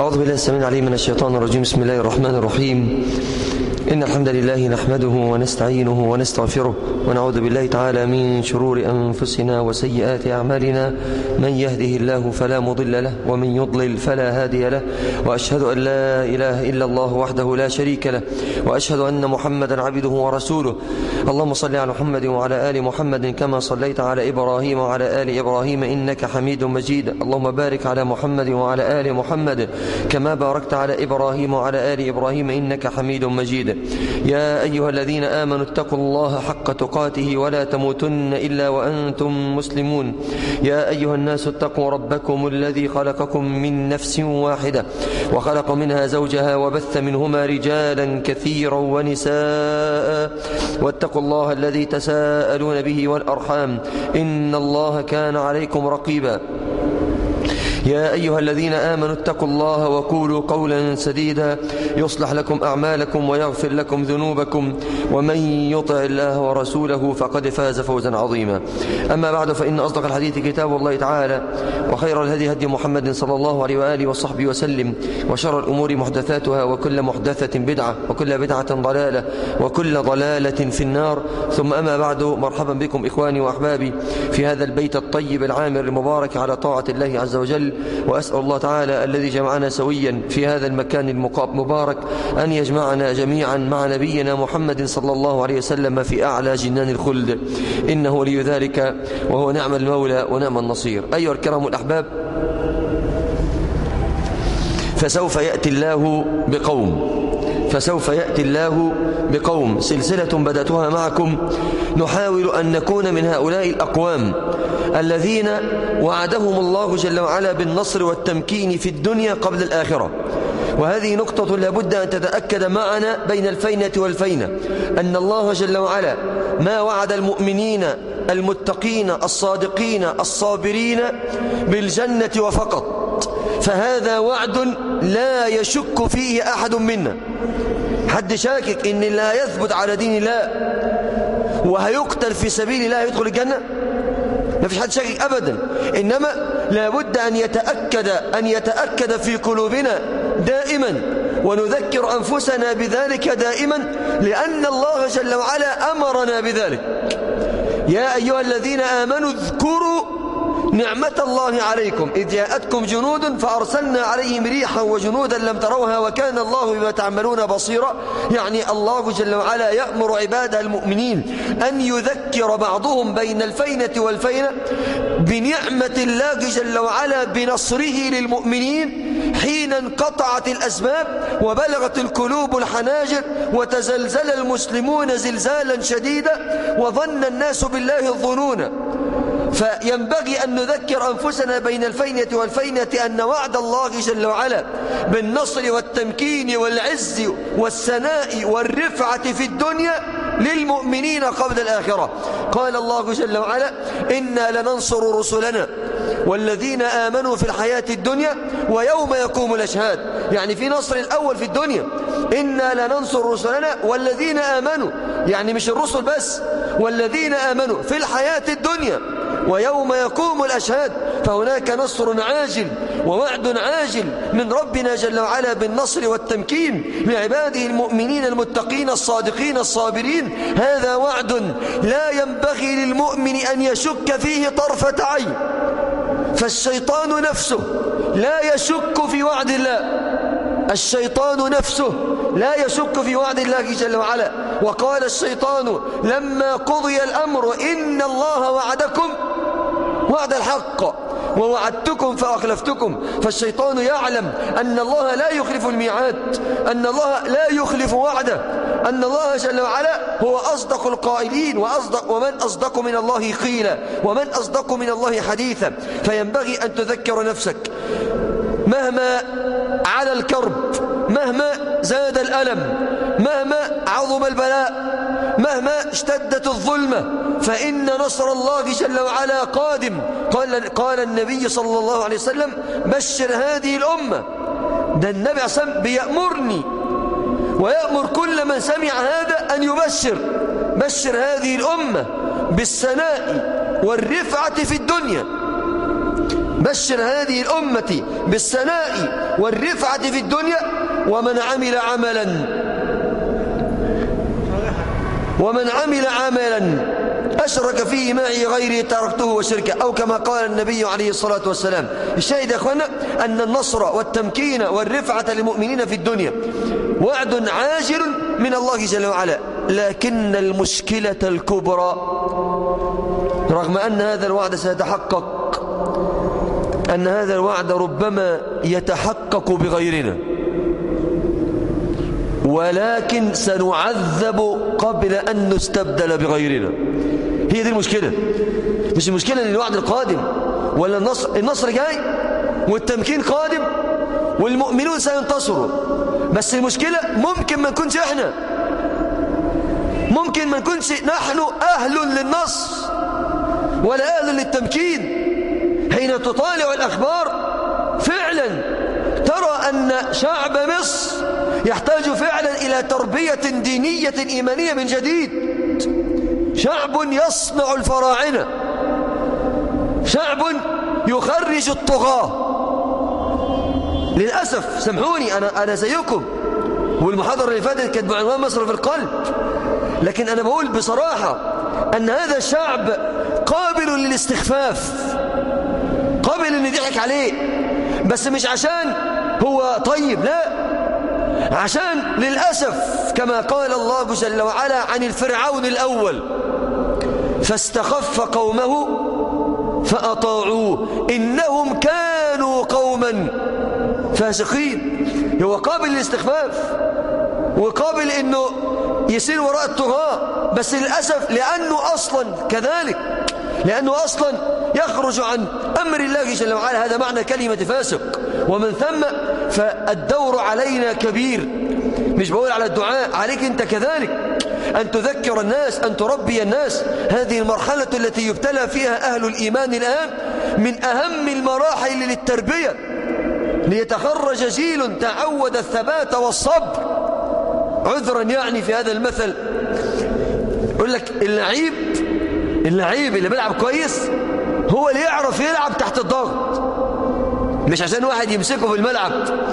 أعوذ بالله السميع العليم من الشيطان الرجيم بسم الله الرحمن الرحيم إن الحمد لله نحمده ونستعينه ونستغفره ونعوذ بالله تعالى من شرور أنفسنا وسيئات أعمالنا من يهده الله فلا مضل له ومن يضلل فلا هادي له وأشهد أن لا إله إلا الله وحده لا شريك له وأشهد أن محمدا عبده ورسوله اللهم صل على محمد وعلى آل محمد كما صليت على إبراهيم وعلى آل إبراهيم إنك حميد مجيد اللهم بارك على محمد وعلى آل محمد كما باركت على إبراهيم وعلى آل إبراهيم إنك حميد مجيد يا أيها الذين آمنوا اتقوا الله حق تقاته ولا تموتن إلا وأنتم مسلمون يا أيها الناس اتقوا ربكم الذي خلقكم من نفس واحدة وخلق منها زوجها وبث منهما رجالا كثيرا ونساء واتقوا الله الذي تساءلون به والأرحام إن الله كان عليكم رقيبا يا أيها الذين آمنوا اتقوا الله وقولوا قولا سديدا يصلح لكم أعمالكم ويغفر لكم ذنوبكم ومن يطع الله ورسوله فقد فاز فوزا عظيما أما بعد فإن أصدق الحديث كتاب الله تعالى وخير الهدي هدي محمد صلى الله عليه وآله وصحبه وسلم وشر الأمور محدثاتها وكل محدثة بدعة وكل بدعة ضلالة وكل ضلالة في النار ثم أما بعد مرحبا بكم إخواني وأحبابي في هذا البيت الطيب العامر المبارك على طاعة الله عز وجل وأسأل الله تعالى الذي جمعنا سويا في هذا المكان المبارك أن يجمعنا جميعا مع نبينا محمد صلى الله عليه وسلم في أعلى جنان الخلد إنه لي ذلك وهو نعم المولى ونعم النصير أيها الكرام الأحباب فسوف يأتي الله بقوم فسوف يأتي الله بقوم سلسلة بدأتها معكم نحاول أن نكون من هؤلاء الأقوام الذين وعدهم الله جل وعلا بالنصر والتمكين في الدنيا قبل الآخرة وهذه نقطة لابد أن تتأكد معنا بين الفينة والفينة أن الله جل وعلا ما وعد المؤمنين المتقين الصادقين الصابرين بالجنة وفقط فهذا وعد لا يشك فيه أحد منا حد شاكك إن اللي هيثبت على دين الله وهيقتل في سبيل الله يدخل الجنة ما فيش حد شاكك أبدا إنما لابد أن يتأكد أن يتأكد في قلوبنا دائما ونذكر أنفسنا بذلك دائما لأن الله جل وعلا أمرنا بذلك يا أيها الذين آمنوا اذكروا نعمة الله عليكم إذ جاءتكم جنود فأرسلنا عليهم ريحا وجنودا لم تروها وكان الله بما تعملون بصيرا يعني الله جل وعلا يأمر عباده المؤمنين أن يذكر بعضهم بين الفينة والفينة بنعمة الله جل وعلا بنصره للمؤمنين حين انقطعت الأسباب وبلغت القلوب الحناجر وتزلزل المسلمون زلزالا شديدا وظن الناس بالله الظنون فينبغي أن نذكر أنفسنا بين الفينة والفينة أن وعد الله جل وعلا بالنصر والتمكين والعز والسناء والرفعة في الدنيا للمؤمنين قبل الآخرة قال الله جل وعلا إنا لننصر رسلنا والذين آمنوا في الحياة الدنيا ويوم يقوم الأشهاد يعني في نصر الأول في الدنيا إنا لننصر رسلنا والذين آمنوا يعني مش الرسل بس والذين آمنوا في الحياة الدنيا ويوم يقوم الأشهاد فهناك نصر عاجل ووعد عاجل من ربنا جل وعلا بالنصر والتمكين لعباده المؤمنين المتقين الصادقين الصابرين هذا وعد لا ينبغي للمؤمن أن يشك فيه طرفة عين فالشيطان نفسه لا يشك في وعد الله الشيطان نفسه لا يشك في وعد الله جل وعلا وقال الشيطان لما قضي الأمر إن الله وعدكم وعد الحق ووعدتكم فأخلفتكم فالشيطان يعلم أن الله لا يخلف الميعاد أن الله لا يخلف وعده أن الله جل وعلا هو أصدق القائلين وأصدق ومن أصدق من الله قيلا ومن أصدق من الله حديثا فينبغي أن تذكر نفسك مهما على الكرب مهما زاد الألم مهما عظم البلاء مهما اشتدت الظلمة فإن نصر الله جل وعلا قادم قال, قال النبي صلى الله عليه وسلم بشر هذه الأمة ده النبي عليه الصلاة بيأمرني ويأمر كل من سمع هذا أن يبشر بشر هذه الأمة بالسناء والرفعة في الدنيا بشر هذه الأمة بالسناء والرفعة في الدنيا ومن عمل عملا ومن عمل عملا أشرك فيه معي غيري تركته وشركه أو كما قال النبي عليه الصلاة والسلام الشاهد يا أخوانا أن النصر والتمكين والرفعة للمؤمنين في الدنيا وعد عاجل من الله جل وعلا لكن المشكلة الكبرى رغم أن هذا الوعد سيتحقق أن هذا الوعد ربما يتحقق بغيرنا ولكن سنعذب قبل أن نستبدل بغيرنا هي دي المشكلة مش المشكلة ان الوعد القادم ولا النصر النصر جاي والتمكين قادم والمؤمنون سينتصروا بس المشكلة ممكن ما نكونش احنا ممكن ما نكونش نحن أهل للنصر ولا أهل للتمكين حين تطالع الأخبار فعلا ترى أن شعب مصر يحتاج فعلا إلى تربية دينية إيمانية من جديد شعب يصنع الفراعنة شعب يخرج الطغاة للأسف سامحوني أنا, أنا زيكم والمحاضرة اللي فاتت كانت بعنوان مصر في القلب لكن أنا بقول بصراحة أن هذا الشعب قابل للاستخفاف قابل أن يضحك عليه بس مش عشان هو طيب لا عشان للأسف كما قال الله جل وعلا عن الفرعون الأول فاستخف قومه فأطاعوه إنهم كانوا قوما فاسقين هو قابل للاستخفاف وقابل انه يسير وراء الطغاة بس للأسف لأنه أصلا كذلك لأنه أصلا يخرج عن أمر الله جل وعلا هذا معنى كلمة فاسق ومن ثم فالدور علينا كبير مش بقول على الدعاء عليك أنت كذلك أن تذكر الناس أن تربي الناس هذه المرحلة التي يبتلى فيها أهل الإيمان الآن من أهم المراحل للتربية ليتخرج جيل تعود الثبات والصبر عذرا يعني في هذا المثل يقول لك اللعيب اللعيب اللي بيلعب كويس هو اللي يعرف يلعب تحت الضغط مش عشان واحد يمسكه في الملعب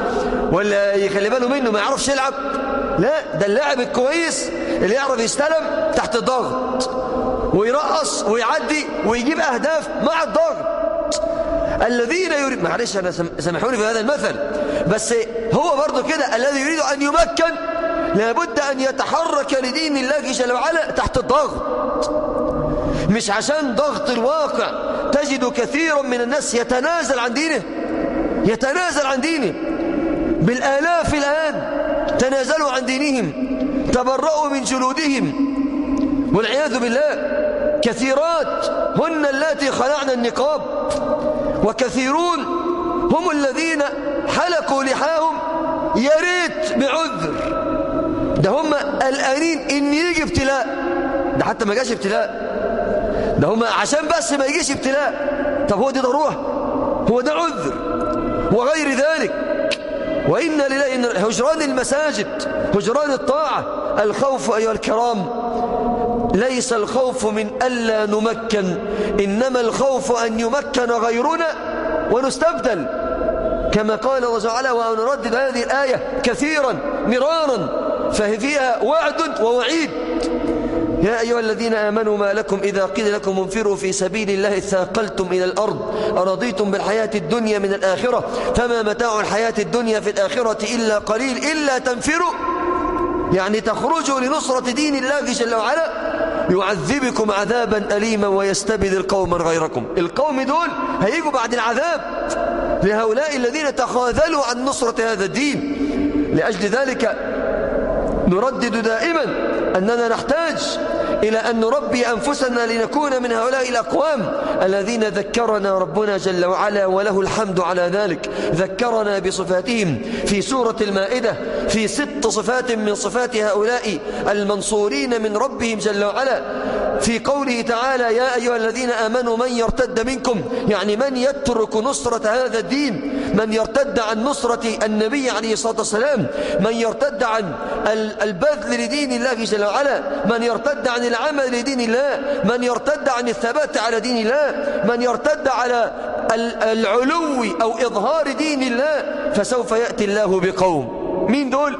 ولا يخلي باله منه ما يعرفش يلعب لا ده اللاعب الكويس اللي يعرف يستلم تحت الضغط ويرقص ويعدي ويجيب أهداف مع الضغط الذين يريد معلش أنا سامحوني في هذا المثل بس هو برضه كده الذي يريد أن يمكن لابد أن يتحرك لدين الله جل وعلا تحت الضغط مش عشان ضغط الواقع تجد كثيرا من الناس يتنازل عن دينه يتنازل عن دينه بالآلاف الآن تنازلوا عن دينهم تبرؤوا من جلودهم والعياذ بالله كثيرات هن اللاتي خلعن النقاب وكثيرون هم الذين حلقوا لحاهم يا ريت بعذر ده هم الآنين إن يجي ابتلاء ده حتى ما جاش ابتلاء ده هم عشان بس ما يجيش ابتلاء طب هو دي ضروره هو ده عذر وغير ذلك وإن لله هجران المساجد هجران الطاعة الخوف أيها الكرام ليس الخوف من ألا نمكن إنما الخوف أن يمكن غيرنا ونستبدل كما قال الله تعالى ونردد هذه الآية كثيرا مرارا فهي فيها وعد ووعيد يا أيها الذين آمنوا ما لكم إذا قيل لكم انفروا في سبيل الله ثاقلتم إلى الأرض أرضيتم بالحياة الدنيا من الآخرة فما متاع الحياة الدنيا في الآخرة إلا قليل إلا تنفروا يعني تخرجوا لنصرة دين الله جل وعلا يعذبكم عذابا أليما ويستبدل قوما غيركم القوم دول هيجوا بعد العذاب لهؤلاء الذين تخاذلوا عن نصرة هذا الدين لأجل ذلك نردد دائما أننا نحتاج إلى أن نربي أنفسنا لنكون من هؤلاء الأقوام الذين ذكرنا ربنا جل وعلا وله الحمد على ذلك ذكرنا بصفاتهم في سورة المائدة في ست صفات من صفات هؤلاء المنصورين من ربهم جل وعلا في قوله تعالى يا أيها الذين آمنوا من يرتد منكم يعني من يترك نصرة هذا الدين من يرتد عن نصرة النبي عليه الصلاة والسلام من يرتد عن البذل لدين الله جل وعلا من يرتد عن العمل لدين الله من يرتد عن الثبات على دين الله من يرتد على العلو أو إظهار دين الله فسوف يأتي الله بقوم مين دول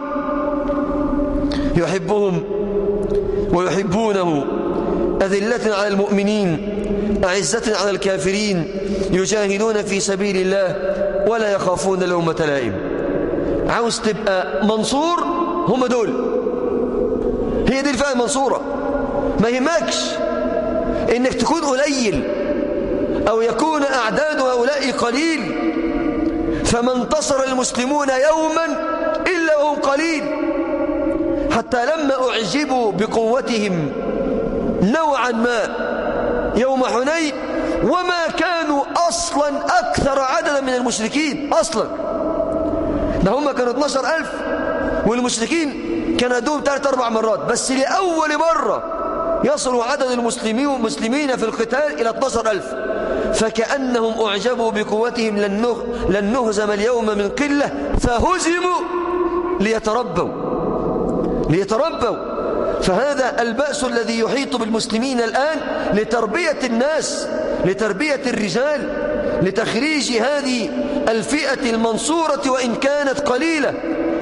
يحبهم ويحبونه أذلة على المؤمنين أعزة على الكافرين يجاهدون في سبيل الله ولا يخافون لومة لائم عاوز تبقى منصور هم دول هي دي الفئة المنصورة ما يهمكش انك تكون قليل او يكون اعداد هؤلاء قليل فما انتصر المسلمون يوما الا وهم قليل حتى لما اعجبوا بقوتهم نوعا ما يوم حنين وما كانوا اصلا اكثر عددا من المشركين اصلا ده هم كانوا 12000 والمشركين كان دوم ثلاث اربع مرات بس لاول مره يصل عدد المسلمين المسلمين في القتال إلى 12000 فكأنهم أعجبوا بقوتهم لن نهزم اليوم من قلة فهزموا ليتربوا ليتربوا فهذا البأس الذي يحيط بالمسلمين الآن لتربية الناس لتربية الرجال لتخريج هذه الفئة المنصورة وإن كانت قليلة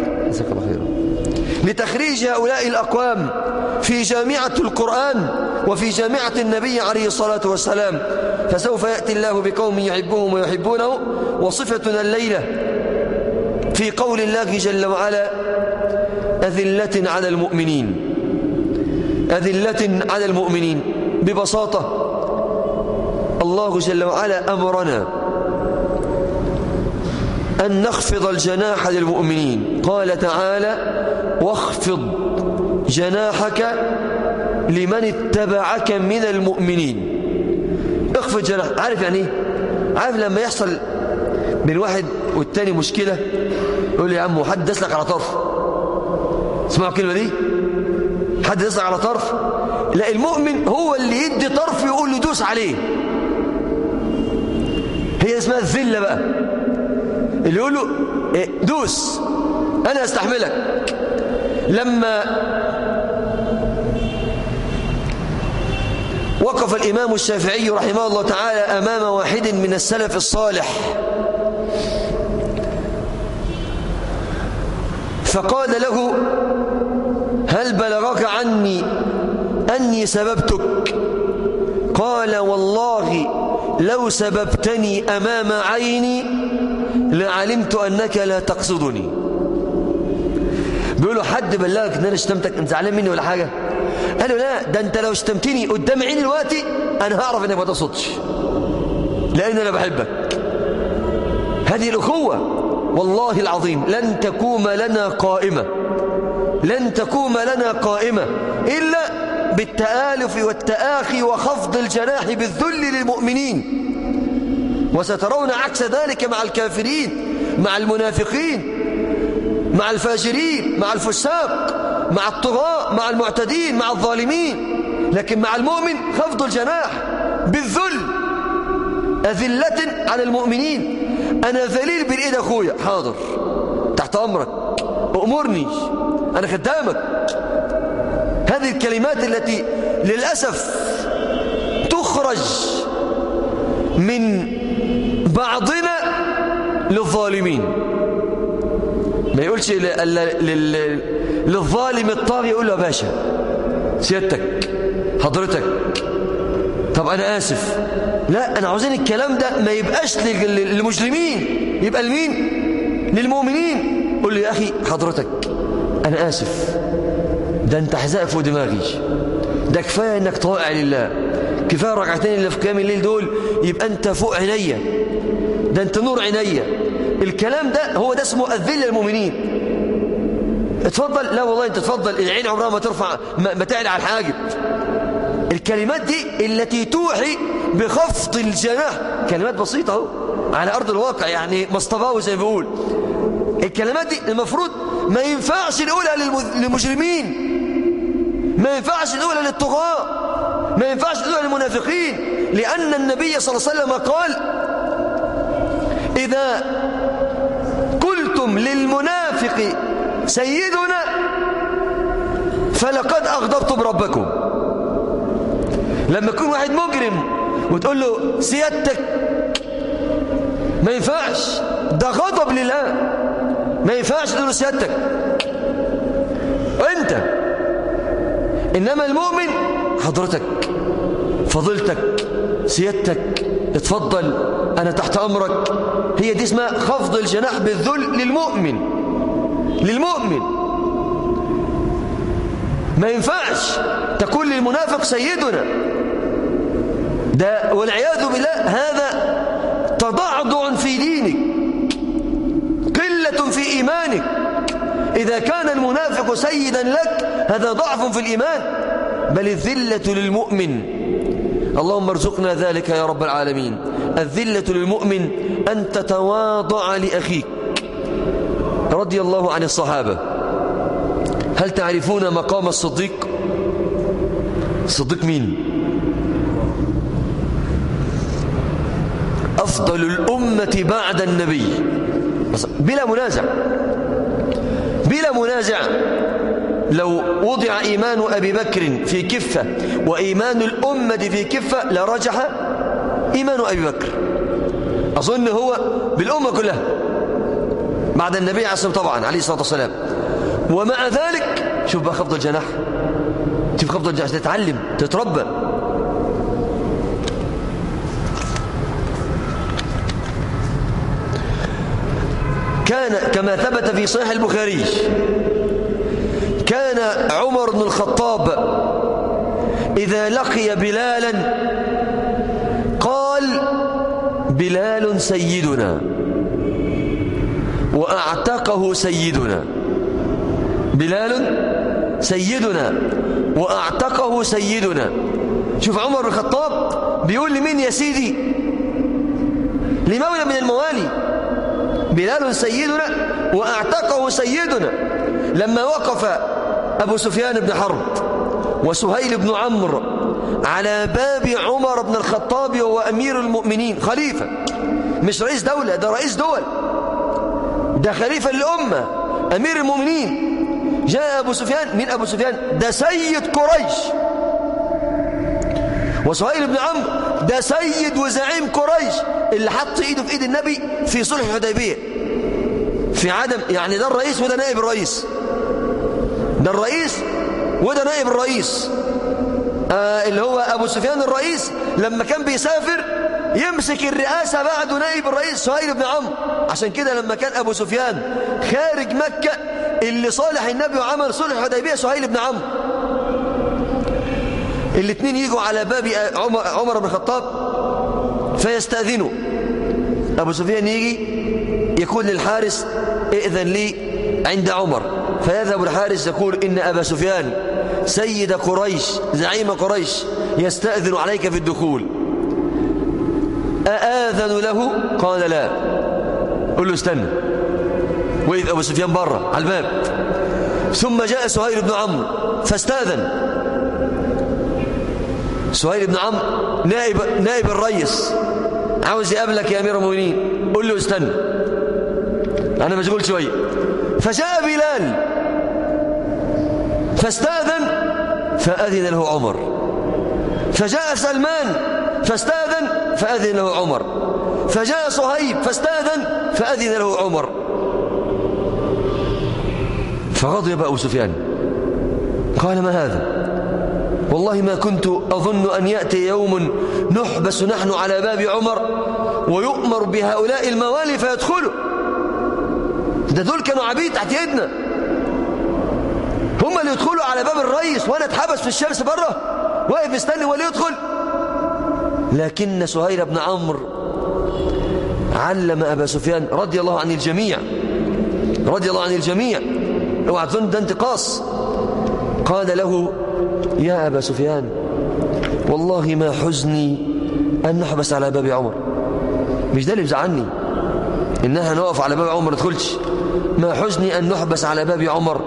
لتخريج هؤلاء الأقوام في جامعة القرآن وفي جامعة النبي عليه الصلاة والسلام فسوف يأتي الله بقوم يحبهم ويحبونه وصفتنا الليلة في قول الله جل وعلا أذلة على المؤمنين أذلة على المؤمنين ببساطة الله جل وعلا أمرنا أن نخفض الجناح للمؤمنين قال تعالى واخفض جناحك لمن اتبعك من المؤمنين اخفض جناح عارف يعني ايه عارف لما يحصل بين واحد والتاني مشكلة يقول لي يا عم حد دسلك على طرف اسمعوا الكلمة دي حد دسلك على طرف لا المؤمن هو اللي يدي طرف يقول له دوس عليه هي اسمها الذلة بقى اللي يقول له إيه، دوس أنا أستحملك لما وقف الإمام الشافعي رحمه الله تعالى أمام واحد من السلف الصالح فقال له هل بلغك عني أني سببتك قال والله لو سببتني أمام عيني لعلمت أنك لا تقصدني بيقولوا حد بلغك ان انا شتمتك انت زعلان مني ولا حاجه قالوا لا ده انت لو شتمتني قدام عيني دلوقتي انا هعرف انك ما تقصدش لان انا بحبك هذه الاخوه والله العظيم لن تقوم لنا قائمه لن تقوم لنا قائمه الا بالتآلف والتآخي وخفض الجناح بالذل للمؤمنين وسترون عكس ذلك مع الكافرين مع المنافقين مع الفاجرين مع الفساق مع الطغاة مع المعتدين مع الظالمين لكن مع المؤمن خفض الجناح بالذل أذلة على المؤمنين أنا ذليل بالإيد أخويا حاضر تحت أمرك أمرني أنا خدامك هذه الكلمات التي للأسف تخرج من بعضنا للظالمين ما يقولش للظالم الطاغي يقول له يا باشا سيادتك حضرتك طب أنا آسف لا أنا عاوزين الكلام ده ما يبقاش للمجرمين يبقى لمين للمؤمنين قول لي يا أخي حضرتك أنا آسف ده أنت حزاء فوق دماغي ده كفاية أنك طائع لله كفاية ركعتين اللي في قيام الليل دول يبقى أنت فوق عينيا ده أنت نور عينيا الكلام ده هو ده اسمه الذل للمؤمنين اتفضل لا والله انت تفضل العين عمرها ما ترفع ما تعلى على الحاجب الكلمات دي التي توحي بخفض الجناح كلمات بسيطة اهو على أرض الواقع يعني مصطفاه زي ما بيقول الكلمات دي المفروض ما ينفعش نقولها للمجرمين ما ينفعش نقولها للطغاة ما ينفعش نقولها للمنافقين لأن النبي صلى الله عليه وسلم قال إذا قلتم للمنافق سيدنا فلقد أغضبتم ربكم لما يكون واحد مجرم وتقول له سيادتك ما ينفعش ده غضب لله ما ينفعش تقول سيادتك انت انما المؤمن حضرتك فضيلتك سيادتك اتفضل انا تحت امرك هي دي اسمها خفض الجناح بالذل للمؤمن للمؤمن ما ينفعش تقول للمنافق سيدنا ده والعياذ بالله هذا تضعضع في دينك قلة في إيمانك إذا كان المنافق سيدا لك هذا ضعف في الإيمان بل الذلة للمؤمن اللهم ارزقنا ذلك يا رب العالمين الذلة للمؤمن أن تتواضع لأخيك رضي الله عن الصحابة هل تعرفون مقام الصديق الصديق مين أفضل الأمة بعد النبي بلا منازع بلا منازع لو وضع إيمان أبي بكر في كفة وإيمان الأمة في كفة لرجح إيمان أبي بكر أظن هو بالأمة كلها بعد النبي عليه الصلاة طبعا عليه الصلاة والسلام ومع ذلك شوف بقى خفض الجناح شوف خفض الجناح تتعلم تتربى كان كما ثبت في صحيح البخاري كان عمر بن الخطاب إذا لقي بلالا قال بلال سيدنا وأعتقه سيدنا بلال سيدنا وأعتقه سيدنا شوف عمر بن الخطاب بيقول لمين يا سيدي لمولى من الموالي بلال سيدنا وأعتقه سيدنا لما وقف أبو سفيان بن حرب وسهيل بن عمرو على باب عمر بن الخطاب وهو أمير المؤمنين خليفة مش رئيس دولة ده رئيس دول ده خليفة للأمة أمير المؤمنين جاء أبو سفيان مين أبو سفيان ده سيد قريش وسهيل بن عمرو ده سيد وزعيم قريش اللي حط ايده في ايد النبي في صلح الحديبيه في عدم يعني ده الرئيس وده نائب الرئيس ده الرئيس وده نائب الرئيس آه اللي هو ابو سفيان الرئيس لما كان بيسافر يمسك الرئاسة بعده نائب الرئيس سهيل بن عمرو عشان كده لما كان ابو سفيان خارج مكة اللي صالح النبي وعمل صلح الحديبيه سهيل بن عمرو الاثنين يجوا على باب عمر, عمر بن الخطاب فيستأذنوا أبو سفيان يجي يقول للحارس ائذن لي عند عمر فيذهب الحارس يقول إن أبا سفيان سيد قريش زعيم قريش يستأذن عليك في الدخول أآذن له قال لا قل له استنى وإذ أبو سفيان برا على الباب ثم جاء سهيل بن عمرو فاستأذن سهيل بن عمرو نائب نائب الرئيس عاوز يقابلك يا امير المؤمنين قول له استنى انا مشغول شويه فجاء بلال فاستاذن فاذن له عمر فجاء سلمان فاستاذن فاذن له عمر فجاء صهيب فاستاذن فاذن له عمر فغضب ابو سفيان قال ما هذا والله ما كنت أظن أن يأتي يوم نحبس نحن على باب عمر ويؤمر بهؤلاء الموالي فيدخلوا ده دول كانوا عبيد تحت يدنا هم اللي يدخلوا على باب الرئيس وانا اتحبس في الشمس بره واقف مستني ولا يدخل لكن سهيل بن عمرو علم أبا سفيان رضي الله عن الجميع رضي الله عن الجميع اوعى تظن ده انتقاص قال له يا أبا سفيان والله ما حزني أن نحبس على باب عمر مش ده اللي بزعلني إنها نقف على باب عمر ندخلش ما حزني أن نحبس على باب عمر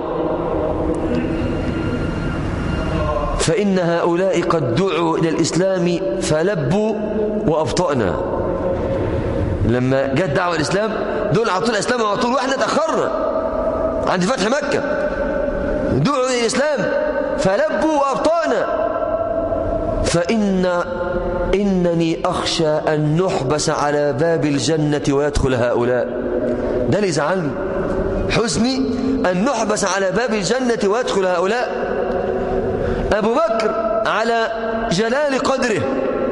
فإن هؤلاء قد دعوا إلى الإسلام فلبوا وأبطأنا لما جت دعوة الإسلام دول على طول الإسلام على طول وإحنا تأخرنا عند فتح مكة دعوا إلى الإسلام فلبوا وأبطأنا فإن إنني أخشى أن نحبس على باب الجنة ويدخل هؤلاء ده اللي زعلني حزني أن نحبس على باب الجنة ويدخل هؤلاء أبو بكر على جلال قدره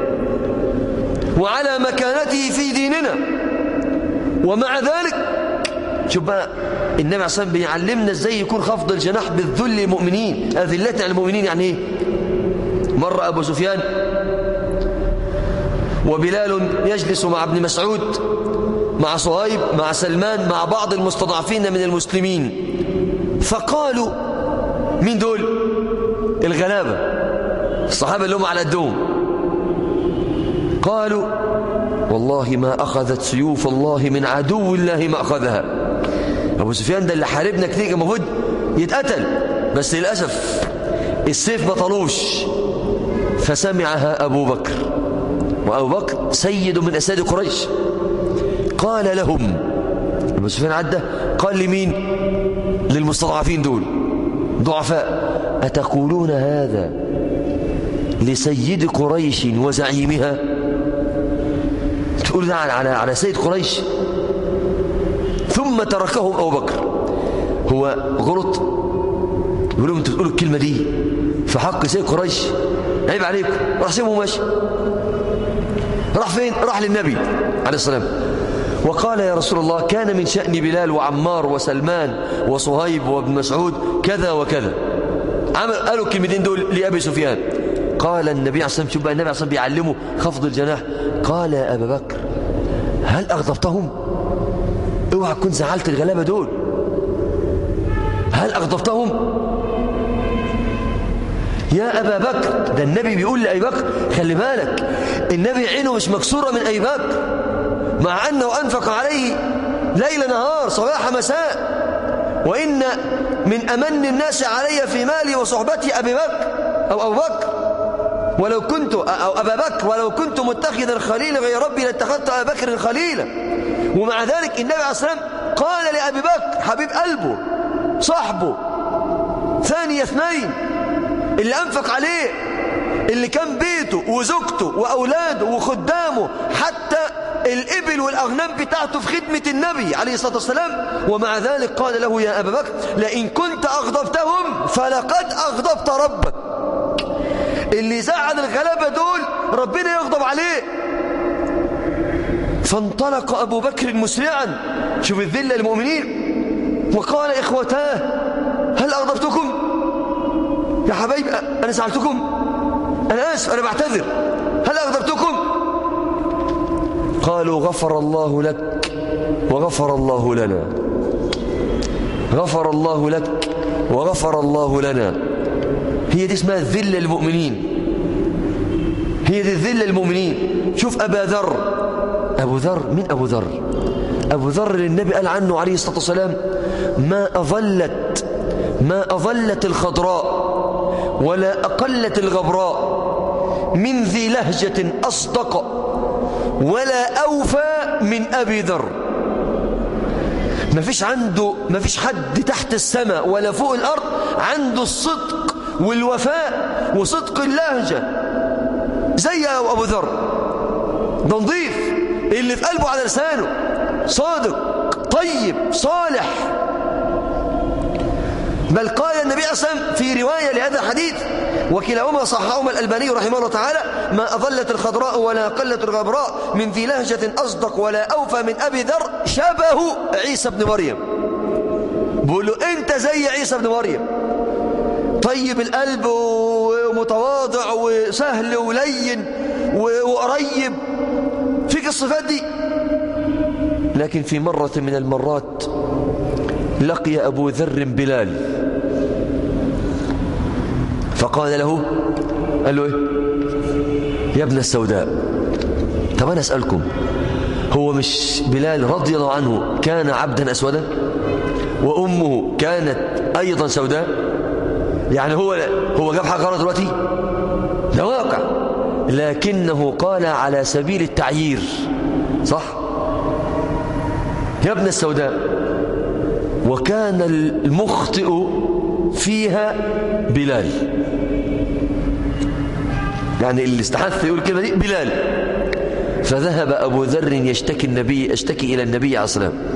وعلى مكانته في ديننا ومع ذلك شوف بقى النبي عليه الصلاة بيعلمنا ازاي يكون خفض الجناح بالذل للمؤمنين أذلتنا على المؤمنين يعني ايه مر أبو سفيان وبلال يجلس مع ابن مسعود مع صهيب مع سلمان مع بعض المستضعفين من المسلمين فقالوا مين دول الغلابة الصحابة اللي هم على قدهم قالوا والله ما أخذت سيوف الله من عدو الله ما أخذها أبو سفيان ده اللي حاربنا كتير المفروض يتقتل بس للأسف السيف ما طلوش فسمعها أبو بكر وأبو بكر سيد من أساد قريش قال لهم أبو سفيان عدى قال لمين للمستضعفين دول ضعفاء أتقولون هذا لسيد قريش وزعيمها تقول ده على على سيد قريش ثم تركهم أبو بكر هو غلط يقول لهم انتوا تقولوا الكلمة دي في حق سيد قريش عيب عليكم راح سيبه ماشي راح فين راح للنبي عليه السلام وقال يا رسول الله كان من شأن بلال وعمار وسلمان وصهيب وابن مسعود كذا وكذا عمل قالوا الكلمتين دول لأبي سفيان قال النبي عليه الصلاة والسلام شوف بقى النبي عليه الصلاة والسلام بيعلمه خفض الجناح قال يا أبا بكر هل أغضبتهم اوعى تكون زعلت الغلابة دول هل أغضبتهم يا أبا بكر ده النبي بيقول لأبي بكر خلي بالك النبي عينه مش مكسورة من أبي بكر مع أنه أنفق عليه ليل نهار صباح مساء وإن من أمن الناس علي في مالي وصحبتي أبي بكر أو أبو بكر ولو كنت أو أبا بكر ولو كنت متخذا خليلا غير ربي لاتخذت أبا بكر خليلا ومع ذلك النبي عليه الصلاة والسلام قال لأبي بكر حبيب قلبه صاحبه ثاني اثنين اللي أنفق عليه اللي كان بيته وزوجته وأولاده وخدامه حتى الإبل والأغنام بتاعته في خدمة النبي عليه الصلاة والسلام ومع ذلك قال له يا أبا بكر لئن كنت أغضبتهم فلقد أغضبت ربك اللي زعل الغلبة دول ربنا يغضب عليه فانطلق أبو بكر مسرعا شوف الذلة المؤمنين وقال إخوتاه هل أغضبتكم يا حبايب أنا زعلتكم أنا آسف أنا بعتذر هل أغضبتكم قالوا غفر الله لك وغفر الله لنا غفر الله لك وغفر الله لنا هي دي اسمها الذلة المؤمنين هي دي الذلة المؤمنين شوف أبا ذر أبو ذر من أبو ذر أبو ذر النبي قال عنه عليه الصلاة والسلام ما أظلت ما أظلت الخضراء ولا أقلت الغبراء من ذي لهجة أصدق ولا أوفى من أبي ذر ما فيش عنده ما فيش حد تحت السماء ولا فوق الأرض عنده الصدق والوفاء وصدق اللهجة زي أبو ذر ده نظيف اللي في قلبه على لسانه صادق طيب صالح بل قال النبي أسلم في رواية لهذا الحديث وكلاهما صحهما الألباني رحمه الله تعالى ما أظلت الخضراء ولا قلت الغبراء من ذي لهجة أصدق ولا أوفى من أبي ذر شبه عيسى بن مريم بقول له أنت زي عيسى بن مريم طيب القلب ومتواضع وسهل ولين وقريب فيك الصفات دي لكن في مرة من المرات لقي أبو ذر بلال فقال له قال له ايه يا ابن السوداء طب أنا أسألكم هو مش بلال رضي الله عنه كان عبدا أسودا وأمه كانت أيضا سوداء يعني هو هو جاب حاجة غلط دلوقتي ده واقع لكنه قال على سبيل التعيير صح يا ابن السوداء وكان المخطئ فيها بلال يعني اللي استحث يقول كلمة دي بلال فذهب أبو ذر يشتكي النبي اشتكي إلى النبي عليه الصلاة والسلام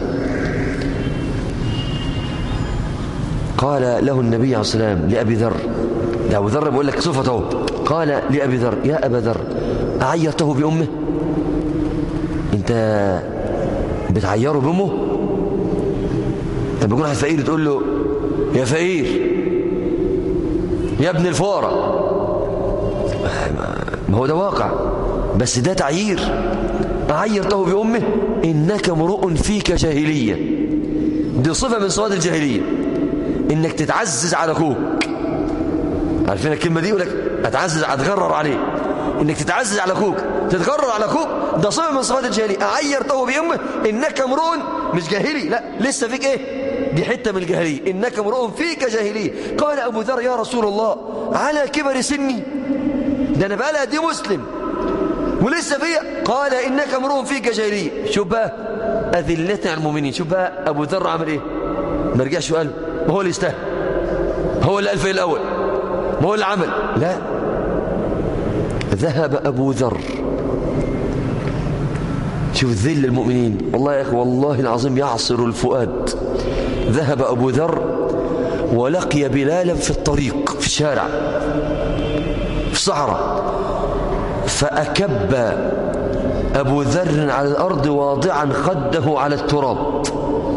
قال له النبي عليه الصلاة والسلام لأبي ذر ده أبو ذر بيقول لك صفته قال لأبي ذر يا أبا ذر أعيرته بأمه أنت بتعيره بأمه لما يكون واحد فقير تقول له يا فقير يا ابن الفقراء ما هو ده واقع بس ده تعيير أعيرته بأمه إنك امرؤ فيك جاهلية دي صفة من صفات الجاهلية إنك تتعزز على أخوك عارفين الكلمة دي يقول لك أتعزز أتغرر عليه إنك تتعزز على أخوك تتغرر على أخوك ده صفة من صفات الجاهلية أعيرته بأمه إنك امرؤ مش جاهلي لا لسه فيك إيه دي حتة من الجاهلية إنك امرؤ فيك جاهلية قال أبو ذر يا رسول الله على كبر سني ده أنا بقى دي مسلم ولسه فيها قال إنك امرؤ فيك جاهلية شوف بقى أذلة على المؤمنين شوف بقى أبو ذر عمل إيه ما رجعش وقال ما هو اللي يستاهل هو اللي قال في الأول ما هو اللي عمل لا ذهب أبو ذر شوف ذل المؤمنين والله يا أخي والله العظيم يعصر الفؤاد ذهب أبو ذر ولقي بلالا في الطريق في الشارع في الصحراء فأكب أبو ذر على الأرض واضعا خده على التراب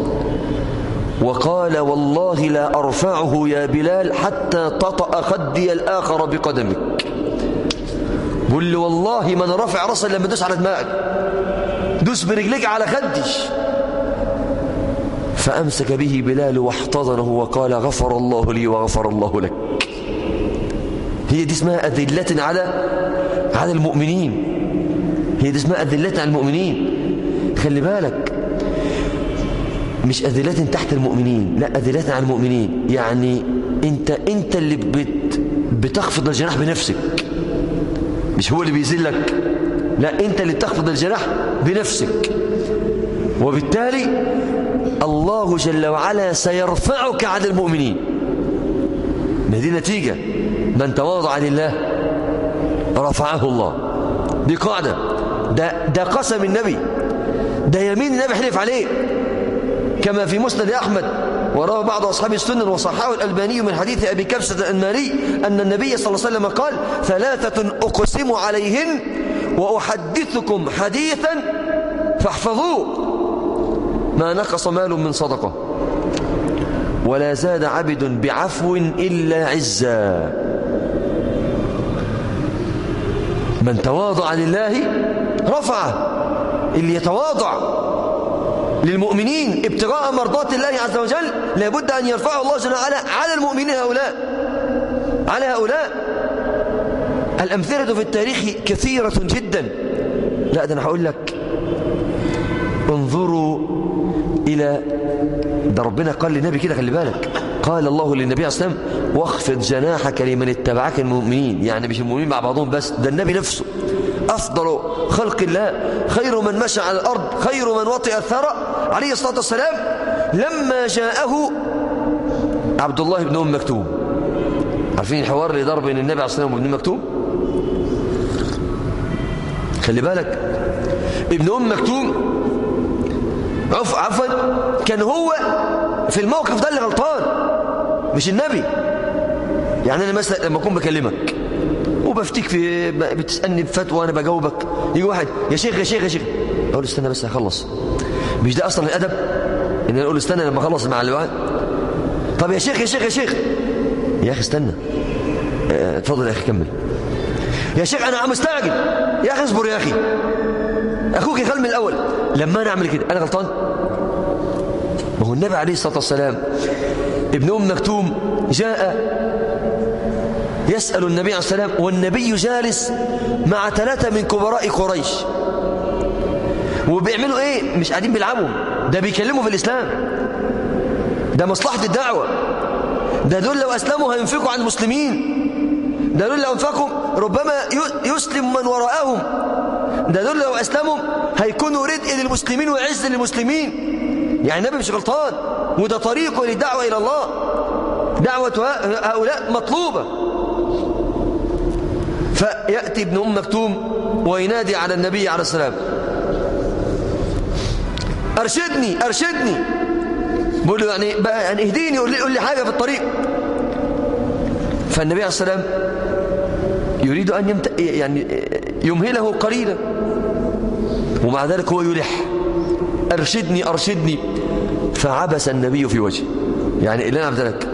وقال والله لا أرفعه يا بلال حتى تطأ خدي الآخر بقدمك بقول له والله ما انا رافع راسي لما دوس على دماغك دوس برجليك على خدش فأمسك به بلال واحتضنه وقال غفر الله لي وغفر الله لك هي دي اسمها أذلة على على المؤمنين هي دي اسمها أذلة على المؤمنين خلي بالك مش أذلة تحت المؤمنين لا أذلة على المؤمنين يعني انت انت اللي بت بتخفض الجناح بنفسك مش هو اللي بيذلك لا انت اللي بتخفض الجناح بنفسك وبالتالي الله جل وعلا سيرفعك عن المؤمنين ما دي نتيجة من تواضع لله رفعه الله دي قاعدة ده, ده قسم النبي ده يمين النبي حلف عليه كما في مسند أحمد وروى بعض أصحاب السنن وصححه الألباني من حديث أبي كبسة الأنماري أن النبي صلى الله عليه وسلم قال ثلاثة أقسم عليهن وأحدثكم حديثا فاحفظوه ما نقص مال من صدقة ولا زاد عبد بعفو إلا عزا من تواضع لله رفعه اللي يتواضع للمؤمنين ابتغاء مرضات الله عز وجل لابد أن يرفعه الله جل وعلا على المؤمنين هؤلاء على هؤلاء الأمثلة في التاريخ كثيرة جدا لا ده أنا هقول لك انظروا إلى ده ربنا قال للنبي كده خلي بالك قال الله للنبي عليه الصلاة والسلام واخفض جناحك لمن اتبعك المؤمنين يعني مش المؤمنين مع بعضهم بس ده النبي نفسه أفضل خلق الله خير من مشى على الأرض خير من وطئ الثرى عليه الصلاة والسلام لما جاءه عبد الله بن أم مكتوم عارفين الحوار اللي دار بين النبي عليه الصلاة والسلام وابن مكتوم خلي بالك ابن أم مكتوم عف عفوا كان هو في الموقف ده اللي غلطان مش النبي يعني أنا مثلا لما أكون بكلمك وبفتيك في بتسألني بفتوى وأنا بجاوبك يجي واحد يا شيخ يا شيخ يا شيخ أقول استنى بس هخلص مش ده أصلا الأدب إن أنا أقول استنى لما أخلص مع اللي بعد طب يا شيخ يا شيخ يا شيخ يا أخي استنى اه اتفضل يا أخي كمل يا شيخ أنا عم مستعجل يا أخي اصبر يا أخي أخوك يخل من الأول لما أنا أعمل كده أنا غلطان ما هو النبي عليه الصلاة والسلام ابن أم مكتوم جاء يسأل النبي عليه الصلاة والسلام والنبي جالس مع ثلاثة من كبراء قريش وبيعملوا ايه مش قاعدين بيلعبوا ده بيكلموا في الإسلام ده مصلحة الدعوة ده دول لو أسلموا هينفقوا عن المسلمين ده دول لو انفقوا ربما يسلم من وراءهم ده دول لو أسلموا هيكونوا ردء للمسلمين وعز للمسلمين يعني النبي مش غلطان وده طريقه للدعوة إلى الله دعوة هؤلاء مطلوبة فيأتي ابن أم مكتوم وينادي على النبي عليه السلام أرشدني أرشدني بقول له يعني, بقى يعني اهديني قول لي, قول لي حاجة في الطريق فالنبي عليه السلام يريد أن يمت... يعني يمهله قليلا ومع ذلك هو يلح أرشدني أرشدني فعبس النبي في وجهه يعني اللي أنا عبد لك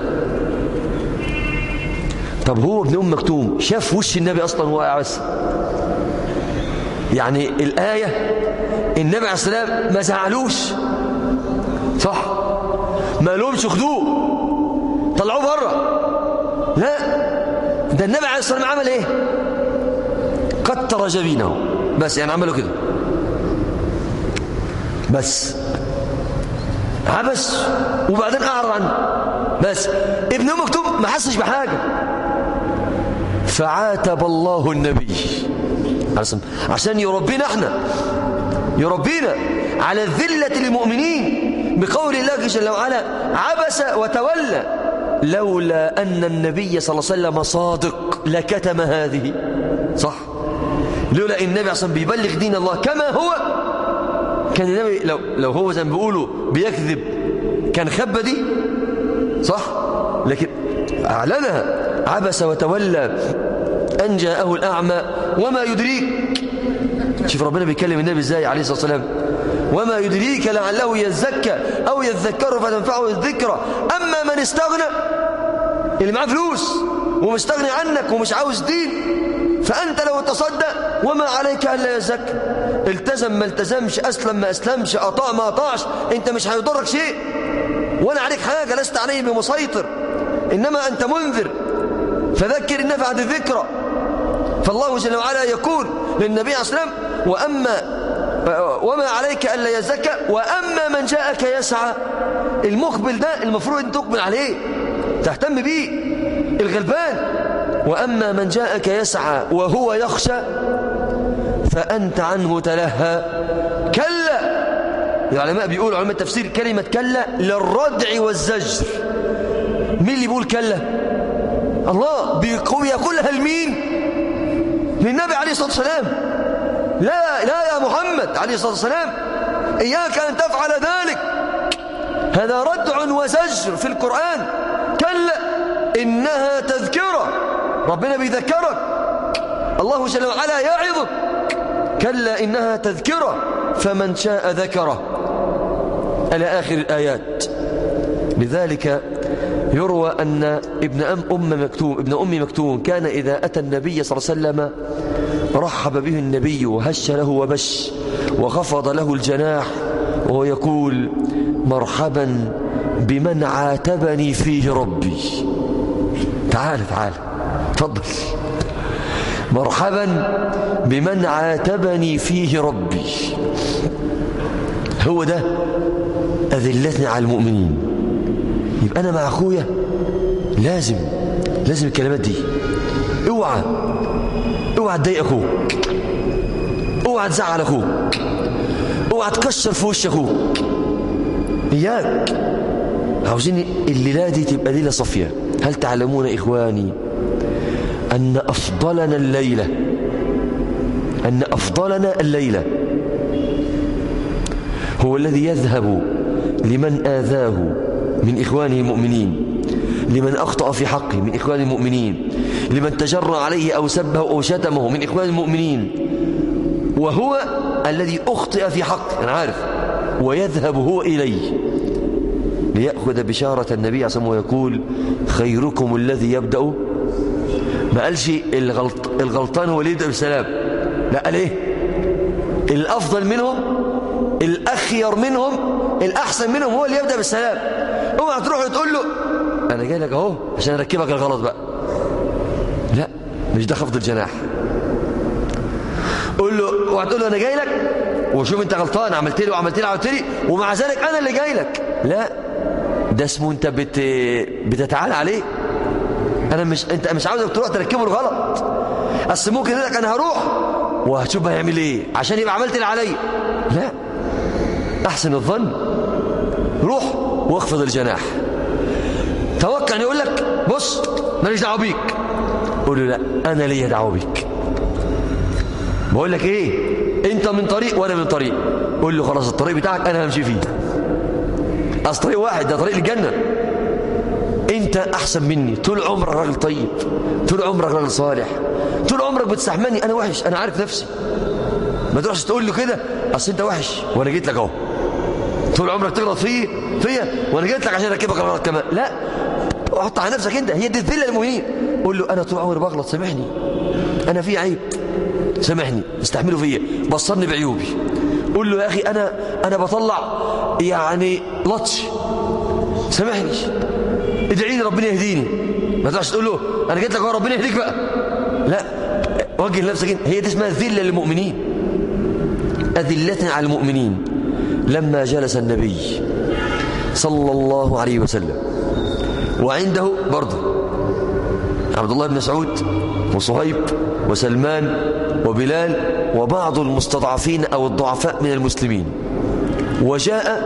طب هو ابن أم مكتوم شاف وش النبي أصلا وهو عبس يعني الآية النبي عليه السلام ما زعلوش صح ما لهمش خدوه طلعوه بره لا ده النبي عليه الصلاة والسلام عمل ايه قطر جبينه بس يعني عملوا كده بس عبس وبعدين اعرض عنه بس ابن ام مكتوب ما حسش بحاجه فعاتب الله النبي عشان يربينا احنا يربينا على الذله للمؤمنين بقول الله جل وعلا عبس وتولى لولا أن النبي صلى الله عليه وسلم صادق لكتم هذه صح لولا النبي أصلا بيبلغ دين الله كما هو كان النبي لو, لو هو زي ما بيقولوا بيكذب كان خب دي صح لكن أعلنها عبس وتولى أن جاءه الأعمى وما يدريك شوف ربنا بيكلم النبي ازاي عليه الصلاة والسلام وما يدريك لعله يزكى أو يذكر فتنفعه الذكرى أما من استغنى اللي معاه فلوس ومستغني عنك ومش عاوز دين فأنت لو تصدق وما عليك ألا يزكى التزم ما التزمش أسلم ما أسلمش أطاع ما أطاعش أنت مش هيضرك شيء ولا عليك حاجة لست عليه بمسيطر إنما أنت منذر فذكر النفعة الذكرى فالله جل وعلا يقول للنبي عليه الصلاة والسلام وأما وما عليك ألا يزكى وأما من جاءك يسعى المقبل ده المفروض أن تقبل عليه تهتم بيه الغلبان وأما من جاءك يسعى وهو يخشى فأنت عنه تلهى كلا العلماء بيقولوا علماء التفسير كلمة كلا للردع والزجر مين اللي بيقول كلا الله بيقولها لمين للنبي عليه الصلاة والسلام لا لا يا محمد عليه الصلاة والسلام إياك أن تفعل ذلك هذا ردع وزجر في القرآن كلا إنها تذكرة ربنا بيذكرك الله جل وعلا يعظك كلا إنها تذكرة فمن شاء ذكره إلى آخر الآيات لذلك يروى أن ابن أم, أم مكتوم ابن أم مكتوم كان إذا أتى النبي صلى الله عليه وسلم رحب به النبي وهش له وبش وخفض له الجناح وهو يقول مرحبا بمن عاتبني فيه ربي تعال تعال تفضل مرحبا بمن عاتبني فيه ربي هو ده أذلتني على المؤمنين يبقى أنا مع أخويا لازم لازم الكلمات دي اوعى اوعى تضايق اخوك اوعى تزعل اخوك اوعى تكشر في وش اخوك اياك عاوزين الليله دي تبقى ليله صافيه هل تعلمون اخواني ان افضلنا الليله ان افضلنا الليله هو الذي يذهب لمن آذاه من إخوانه المؤمنين لمن أخطأ في حقه من إخوان المؤمنين لمن تجرى عليه أو سبه أو شتمه من إخوان المؤمنين وهو الذي أخطئ في حق أنا عارف ويذهب هو إليه ليأخذ بشارة النبي عليه الصلاة والسلام ويقول خيركم الذي يبدأ ما قالش الغلط الغلطان هو اللي يبدأ بالسلام لا قال ايه الأفضل منهم الأخير منهم الأحسن منهم هو اللي يبدأ بالسلام اوعى تروح وتقول له أنا جاي لك أهو عشان أركبك الغلط بقى لا مش ده خفض الجناح قول له وهتقول له انا جاي لك وشوف انت غلطان عملت لي وعملت لي وعملت لي ومع ذلك انا اللي جاي لك لا ده اسمه انت بت بتتعالى عليه انا مش انت مش عاوزك تروح تركبه الغلط اصل ممكن يقول لك انا هروح وهشوف هيعمل ايه عشان يبقى عملت اللي عليا لا احسن الظن روح واخفض الجناح توقع ان يقول لك بص ماليش دعوه بيك قول له لا انا ليا دعوه بيك بقول لك ايه انت من طريق وانا من طريق قول له خلاص الطريق بتاعك انا همشي فيه اصل طريق واحد ده طريق الجنه انت احسن مني طول عمرك راجل طيب طول عمرك راجل صالح طول عمرك بتستحملني انا وحش انا عارف نفسي ما تروحش تقول له كده اصل انت وحش وانا جيت لك اهو طول عمرك تغلط فيه فيا وانا جيت لك عشان اركبك الغلط كمان لا حط على نفسك انت هي دي الذله للمؤمنين قول له انا طول عمري بغلط سامحني انا في عيب سامحني استحمله فيا بصرني بعيوبي قول له يا اخي انا انا بطلع يعني لطش سامحني ادعي لي ربنا يهديني ما تروحش تقول له انا جيت لك اهو ربنا يهديك بقى لا وجه لنفسك انت هي دي اسمها ذله للمؤمنين أذلة على المؤمنين لما جلس النبي صلى الله عليه وسلم وعنده برضه عبد الله بن مسعود وصهيب وسلمان وبلال وبعض المستضعفين أو الضعفاء من المسلمين وجاء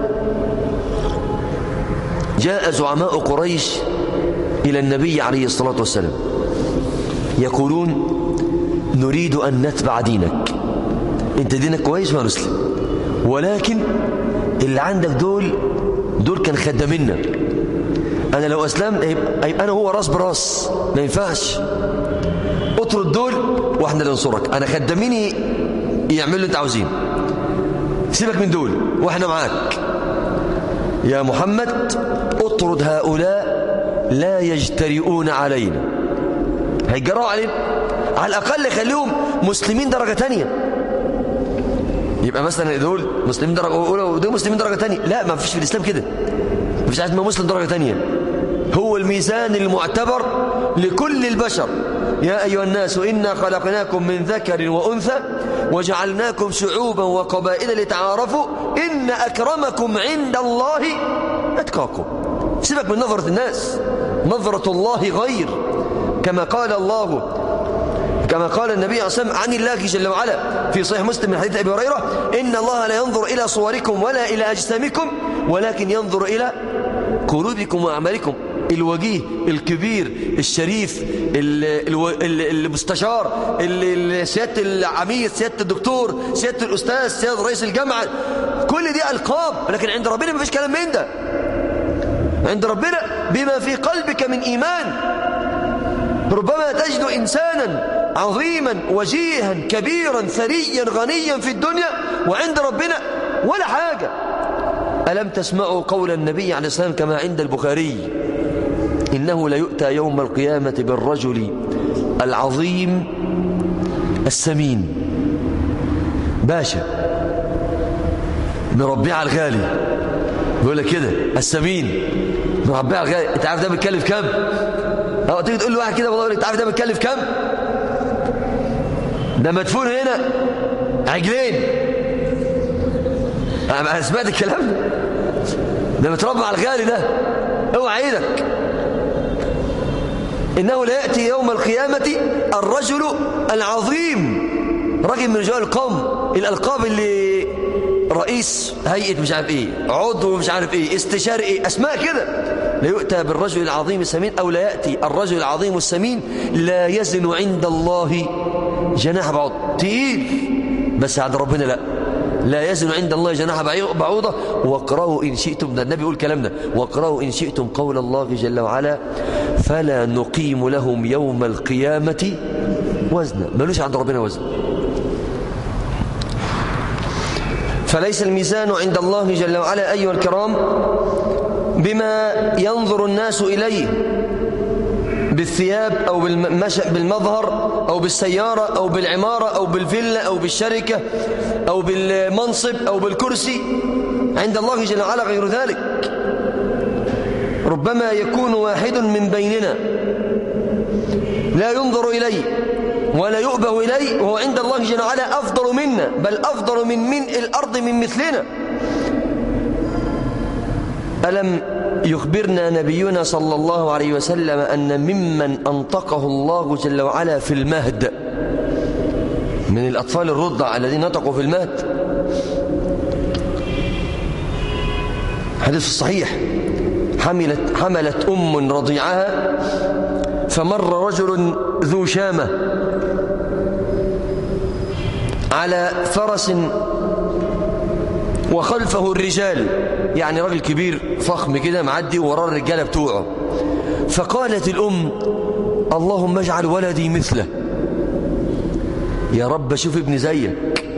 جاء زعماء قريش إلى النبي عليه الصلاة والسلام يقولون نريد أن نتبع دينك انت دينك كويس ما نسلم ولكن اللي عندك دول دول كان خدامنا انا لو اسلمت هيبقى انا هو راس براس ما ينفعش اطرد دول واحنا اللي ننصرك انا خداميني يعملوا اللي انت عاوزين سيبك من دول واحنا معاك يا محمد اطرد هؤلاء لا يجترئون علينا هيجروا علينا على الاقل خليهم مسلمين درجه تانية يبقى مثلا دول مسلمين درجه اولى ودول مسلمين درجه ثانيه لا ما فيش في الاسلام كده ما فيش حاجه اسمها مسلم درجه ثانيه هو الميزان المعتبر لكل البشر يا أيها الناس إنا خلقناكم من ذكر وأنثى وجعلناكم شعوبا وقبائل لتعارفوا إن أكرمكم عند الله أتقاكم سيبك من نظرة الناس نظرة الله غير كما قال الله كما قال النبي صلى الله عليه وسلم عن الله جل وعلا في صحيح مسلم من حديث أبي هريرة إن الله لا ينظر إلى صوركم ولا إلى أجسامكم ولكن ينظر إلى قلوبكم وأعمالكم الوجيه الكبير الشريف المستشار سيادة العميد سيادة الدكتور سيادة الأستاذ سيادة رئيس الجامعة كل دي ألقاب لكن عند ربنا ما فيش كلام من ده عند ربنا بما في قلبك من إيمان ربما تجد إنسانا عظيما وجيها كبيرا ثريا غنيا في الدنيا وعند ربنا ولا حاجة ألم تسمعوا قول النبي عليه السلام كما عند البخاري إنه ليؤتى يوم القيامة بالرجل العظيم السمين باشا مربيع الغالي بيقول لك كده السمين مربيع الغالي انت عارف ده بيتكلف كام اه تيجي تقول له واحد كده والله انت عارف ده بيتكلف كام ده مدفون هنا عجلين انا سمعت الكلام ده ده متربى على الغالي ده اوعى ايدك انه لا ياتي يوم القيامه الرجل العظيم راجل من رجال القوم الالقاب اللي رئيس هيئه مش عارف ايه عضو مش عارف ايه استشاري ايه اسماء كده لا يؤتى بالرجل العظيم السمين او لا ياتي الرجل العظيم السمين لا يزن عند الله جناح بعوض تقيل بس عند ربنا لا لا يزن عند الله جناح بعوضة واقرأوا إن شئتم ده النبي يقول كلامنا واقرأوا إن شئتم قول الله جل وعلا فلا نقيم لهم يوم القيامة وزنا ملوش عند ربنا وزن فليس الميزان عند الله جل وعلا أيها الكرام بما ينظر الناس إليه بالثياب أو بالمظهر أو بالسيارة أو بالعمارة أو بالفيلا أو بالشركة أو بالمنصب أو بالكرسي عند الله جل وعلا غير ذلك ربما يكون واحد من بيننا لا ينظر إليه ولا يؤبه إليه وهو عند الله جل وعلا أفضل منا بل أفضل من من الأرض من مثلنا ألم يخبرنا نبينا صلى الله عليه وسلم أن ممن أنطقه الله جل وعلا في المهد من الأطفال الرضع الذين نطقوا في المهد حديث الصحيح حملت, حملت أم رضيعها فمر رجل ذو شامة على فرس وخلفه الرجال يعني راجل كبير فخم كده معدي وراه الرجاله بتوعه فقالت الأم اللهم اجعل ولدي مثله يا رب شوف ابني زيك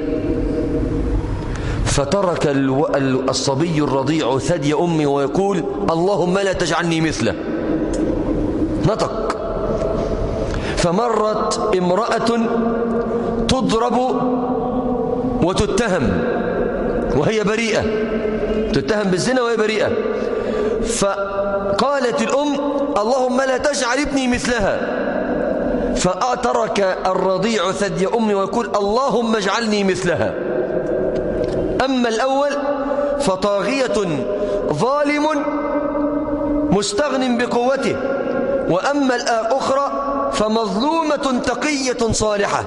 فترك الصبي الرضيع ثدي أمي ويقول اللهم لا تجعلني مثله نطق فمرت امرأة تضرب وتتهم وهي بريئة تتهم بالزنا وهي بريئة فقالت الأم اللهم لا تجعل ابني مثلها فأترك الرضيع ثدي أمي ويقول اللهم اجعلني مثلها أما الأول فطاغية ظالم مستغن بقوته وأما الأخرى فمظلومة تقية صالحة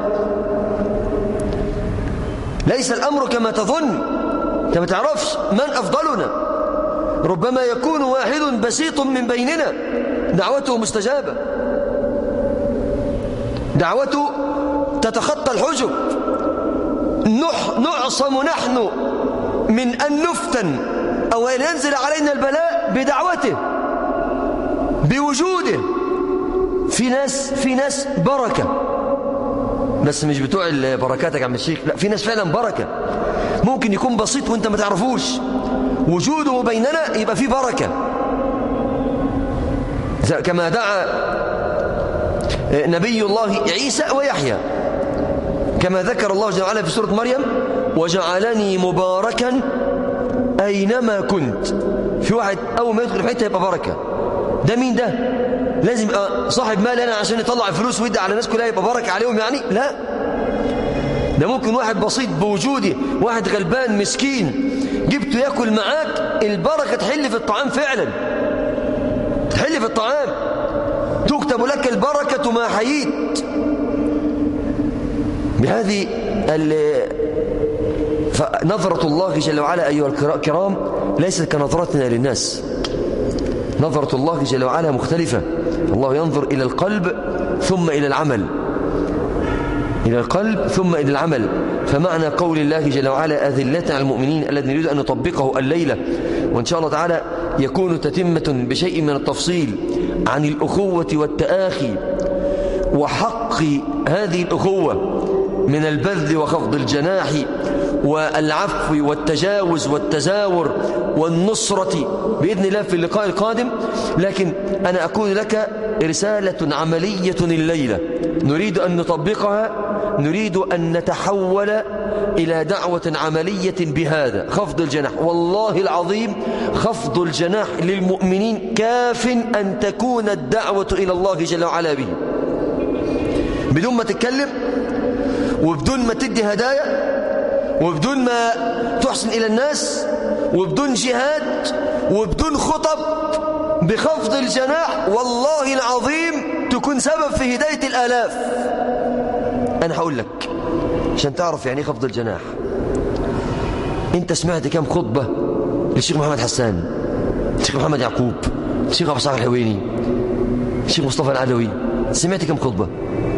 ليس الأمر كما تظن أنت ما تعرفش من أفضلنا ربما يكون واحد بسيط من بيننا دعوته مستجابة دعوته تتخطى الحجب نح نعصم نحن من أن نفتن أو أن ينزل علينا البلاء بدعوته بوجوده في ناس في ناس بركة بس مش بتوع بركاتك يا عم الشيخ لا في ناس فعلا بركة ممكن يكون بسيط وانت ما تعرفوش وجوده بيننا يبقى فيه بركة كما دعا نبي الله عيسى ويحيى كما ذكر الله جل وعلا في سورة مريم وجعلني مباركا أينما كنت في واحد أول ما يدخل في حته يبقى بركة ده مين ده لازم يبقى صاحب مال أنا عشان يطلع الفلوس ويدي على الناس كلها يبقى بركة عليهم يعني لا ده ممكن واحد بسيط بوجودي واحد غلبان مسكين جبته ياكل معاك البركة تحل في الطعام فعلا تحل في الطعام تكتب لك البركة ما حييت بهذه فنظرة الله جل وعلا أيها الكرام ليست كنظرتنا للناس نظرة الله جل وعلا مختلفة الله ينظر إلى القلب ثم إلى العمل إلى القلب ثم إلى العمل فمعنى قول الله جل وعلا أذلة على المؤمنين الذي نريد أن نطبقه الليلة وإن شاء الله تعالى يكون تتمة بشيء من التفصيل عن الأخوة والتآخي وحق هذه الأخوة من البذل وخفض الجناح والعفو والتجاوز والتزاور والنصرة بإذن الله في اللقاء القادم لكن أنا أقول لك رسالة عملية الليلة نريد أن نطبقها نريد أن نتحول إلى دعوة عملية بهذا خفض الجناح والله العظيم خفض الجناح للمؤمنين كاف أن تكون الدعوة إلى الله جل وعلا به بدون ما تتكلم وبدون ما تدي هدايا وبدون ما تحسن إلى الناس وبدون جهاد وبدون خطب بخفض الجناح والله العظيم تكون سبب في هداية الآلاف أنا هقول لك عشان تعرف يعني خفض الجناح انت سمعت كم خطبة للشيخ محمد حسان الشيخ محمد يعقوب الشيخ أبو صالح الحويني الشيخ مصطفى العدوي سمعت كم خطبة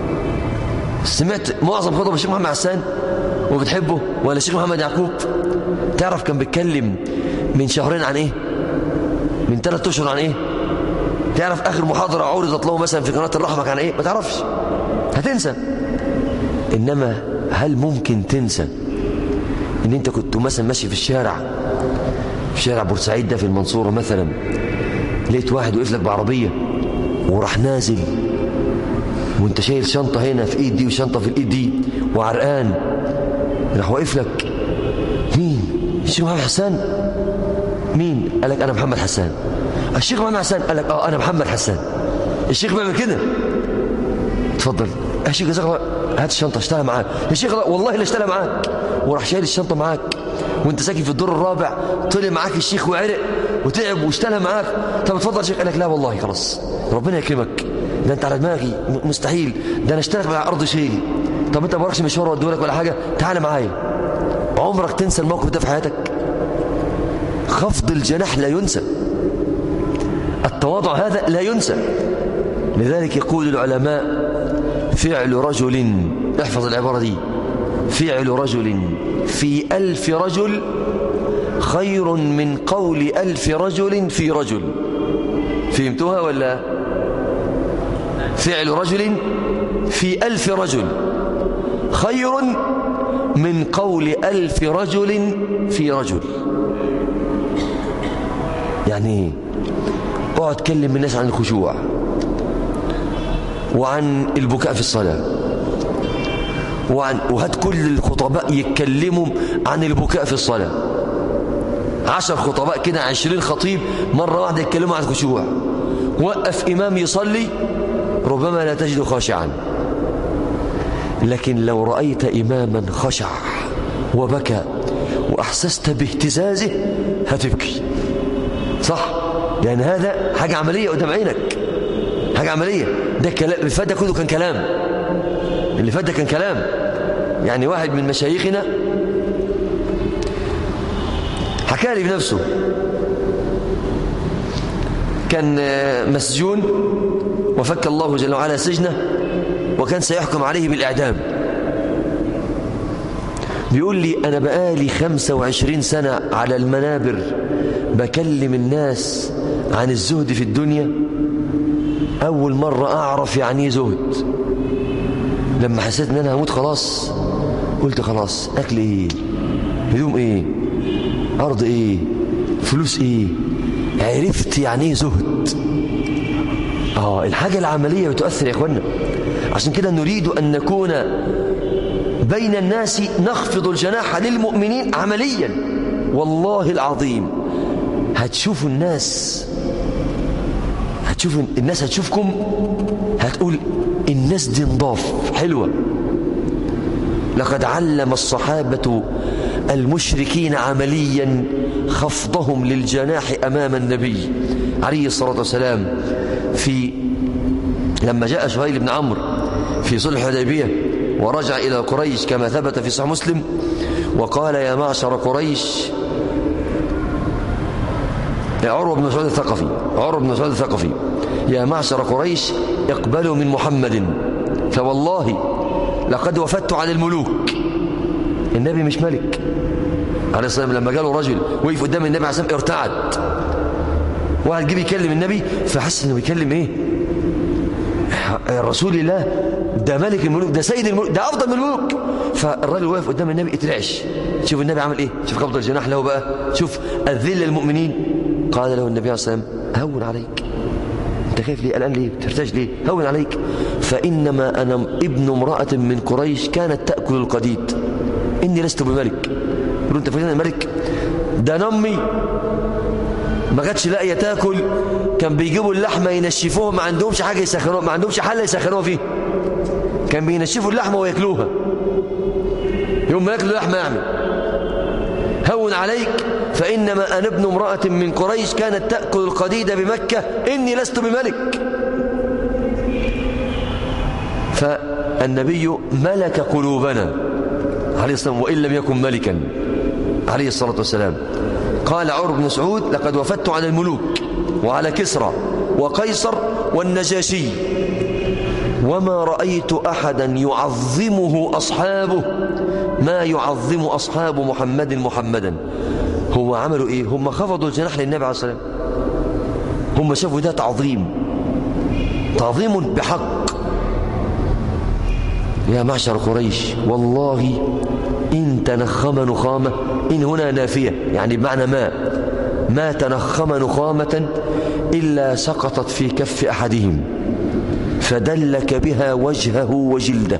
سمعت معظم خطب الشيخ محمد حسان وبتحبه ولا الشيخ محمد يعقوب تعرف كان بيتكلم من شهرين عن ايه من ثلاث اشهر عن ايه تعرف اخر محاضرة عرضت له مثلا في قناة الرحمة عن ايه ما تعرفش هتنسى انما هل ممكن تنسى ان انت كنت مثلا ماشي في الشارع في شارع بورسعيد ده في المنصورة مثلا لقيت واحد وقف لك بعربية وراح نازل وانت شايل شنطة هنا في ايد دي وشنطة في الايد دي وعرقان راح واقف لك مين الشيخ محمد حسان مين قال لك انا محمد حسان الشيخ محمد حسان قال لك اه انا محمد حسان الشيخ بيعمل كده اتفضل يا شيخ جزاك الله هات الشنطه اشتغل معاك يا شيخ والله لا اشتغل معاك وراح شايل الشنطه معاك وانت ساكن في الدور الرابع طلع معاك الشيخ وعرق وتعب واشتغل معاك طب اتفضل يا شيخ قال لك لا والله خلاص ربنا يكرمك ده انت على دماغي مستحيل ده انا اشتغل على ارض شيلي طب انت ما وراكش مشوار ودولك ولا حاجه تعال معايا عمرك تنسى الموقف ده في حياتك خفض الجناح لا ينسى التواضع هذا لا ينسى لذلك يقول العلماء فعل رجل احفظ العبارة دي فعل رجل في ألف رجل خير من قول ألف رجل في رجل فهمتوها ولا فعل رجل في ألف رجل خير من قول ألف رجل في رجل يعني اقعد تكلم الناس عن الخشوع وعن البكاء في الصلاة وعن وهات كل الخطباء يتكلموا عن البكاء في الصلاة عشر خطباء كده عشرين خطيب مرة واحدة يتكلموا عن الخشوع وقف إمام يصلي ربما لا تجد خاشعا لكن لو رأيت إماما خشع وبكى وأحسست باهتزازه هتبكي صح لأن هذا حاجة عملية قدام عينك حاجة عملية ده كلام اللي فات ده كله كان كلام اللي فات ده كان كلام يعني واحد من مشايخنا حكى لي بنفسه كان مسجون وفك الله جل وعلا سجنه وكان سيحكم عليه بالإعدام بيقول لي أنا بقالي 25 سنة على المنابر بكلم الناس عن الزهد في الدنيا أول مرة أعرف يعني ايه زهد لما حسيت ان انا هموت خلاص قلت خلاص اكل ايه هدوم ايه ارض ايه فلوس ايه عرفت يعني ايه زهد اه الحاجة العملية بتؤثر يا اخوانا عشان كده نريد ان نكون بين الناس نخفض الجناح للمؤمنين عمليا والله العظيم هتشوفوا الناس هتشوفوا الناس هتشوفكم هتقول الناس دي نضاف حلوة لقد علم الصحابة المشركين عمليا خفضهم للجناح أمام النبي عليه الصلاة والسلام في لما جاء شهيل بن عمرو في صلح الحديبية ورجع إلى قريش كما ثبت في صحيح مسلم وقال يا معشر قريش يا عروة بن مسعود الثقفي عروة بن مسعود الثقفي يا معشر قريش اقبلوا من محمد فوالله لقد وفدت على الملوك النبي مش ملك عليه الصلاة والسلام لما جاله رجل وقف قدام النبي عليه الصلاة والسلام ارتعد واحد جه بيكلم النبي فحس انه بيكلم ايه رسول الله ده ملك الملوك ده سيد الملوك ده افضل من الملوك فالراجل واقف قدام النبي اترعش شوف النبي عمل ايه شوف قبض الجناح له بقى شوف الذل للمؤمنين قال له النبي عليه الصلاه والسلام هون عليك انت خايف ليه قلقان ليه بترتاج ليه هون عليك فانما انا ابن امراه من قريش كانت تاكل القديد اني لست بملك يقول انت فاكر ملك ده نمي ما جاتش لاقيه تاكل كان بيجيبوا اللحمه ينشفوها ما عندهمش حاجه يسخنوها ما عندهمش حله يسخنوها فيه كان بينشفوا اللحمه وياكلوها يوم ما ياكلوا لحمه يعمل هون عليك فانما انا ابن امراه من قريش كانت تاكل القديد بمكه اني لست بملك فالنبي ملك قلوبنا عليه الصلاه والسلام وان لم يكن ملكا عليه الصلاه والسلام قال عمر بن سعود لقد وفدت على الملوك وعلى كسرى وقيصر والنجاشي وما رأيت أحدا يعظمه أصحابه ما يعظم أصحاب محمد محمدا هو عملوا إيه هم خفضوا الجناح للنبي عليه الصلاة والسلام هم شافوا ده تعظيم تعظيم بحق يا معشر قريش والله إن تنخم نخامة إن هنا نافية يعني بمعنى ما ما تنخم نخامة إلا سقطت في كف أحدهم فدلك بها وجهه وجلده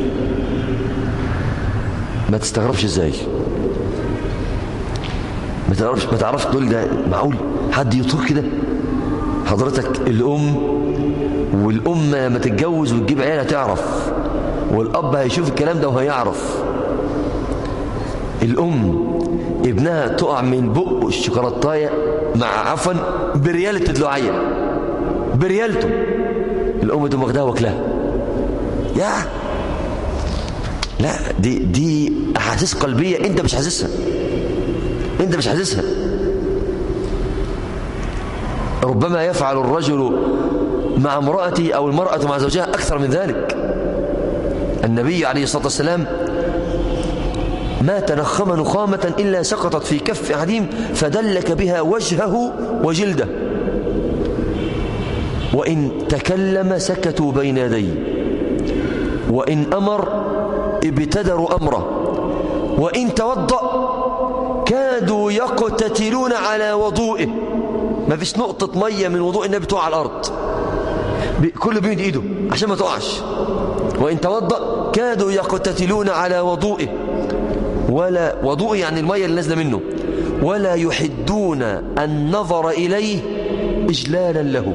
ما تستغربش ازاي ما تعرفش ما تعرفش تقول ده معقول حد يطيق كده حضرتك الام والام لما تتجوز وتجيب عيالها تعرف والاب هيشوف الكلام ده وهيعرف الام ابنها تقع من بق الشوكولاتايه مع عفوا برياله تدلعيه بريالته الام تقوم واخداها واكلها يا لا دي دي احاسيس قلبيه انت مش حاسسها انت مش حاسسها ربما يفعل الرجل مع امرأته أو المرأة مع زوجها أكثر من ذلك النبي عليه الصلاة والسلام ما تنخم نخامة إلا سقطت في كف أحدهم فدلك بها وجهه وجلده وإن تكلم سكتوا بين يديه وإن أمر ابتدروا أمره وإن توضأ كادوا يقتتلون على وضوئه ما فيش نقطة مية من وضوء النبي تقع على الأرض كله بيمد إيده عشان ما تقعش وإن توضأ كادوا يقتتلون على وضوئه ولا وضوء يعني المية اللي نازله منه ولا يحدون النظر إليه إجلالا له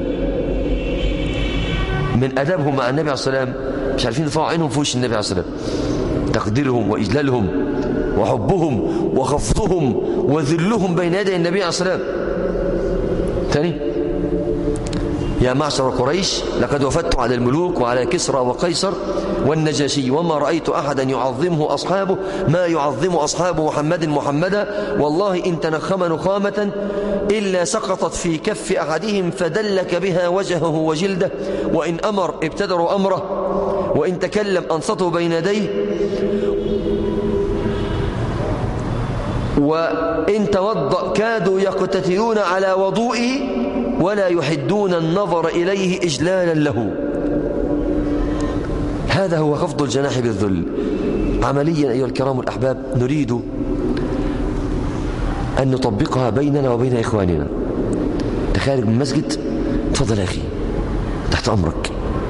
من أدبهم مع النبي عليه الصلاة والسلام مش عارفين يرفعوا عينهم في وش النبي عليه الصلاة والسلام تقديرهم وإجلالهم وحبهم وخفضهم وذلهم بين يدي النبي عليه الصلاة والسلام ثاني يا معشر قريش لقد وفدت على الملوك وعلى كسرى وقيصر والنجاشي وما رأيت أحدا يعظمه أصحابه ما يعظم أصحاب محمد محمدا والله إن تنخم نخامة إلا سقطت في كف أحدهم فدلك بها وجهه وجلده وإن أمر ابتدروا أمره وإن تكلم أنصته بين يديه وإن توضأ كادوا يقتتلون على وضوئه ولا يحدون النظر إليه إجلالا له هذا هو خفض الجناح بالذل عمليا أيها الكرام الأحباب نريد أن نطبقها بيننا وبين إخواننا تخارج من المسجد تفضل يا أخي تحت أمرك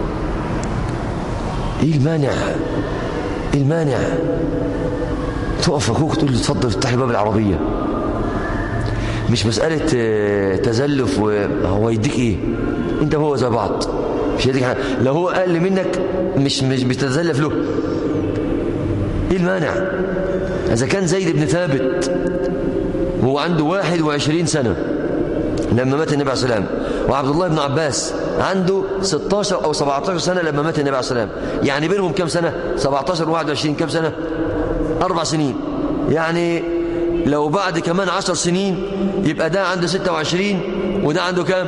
إيه المانع إيه المانع تقف أخوك تقول له تفضل افتح باب العربية مش مسألة تزلف وهو يديك إيه أنت هو زي بعض مش يديك حاجة لو هو أقل منك مش مش بتتزلف له إيه المانع إذا كان زيد بن ثابت وهو عنده 21 سنة لما مات النبي عليه السلام وعبد الله بن عباس عنده 16 أو 17 سنة لما مات النبي عليه السلام يعني بينهم كم سنة 17 و21 كم سنة أربع سنين يعني لو بعد كمان عشر سنين يبقى ده عنده 26 وده عنده كام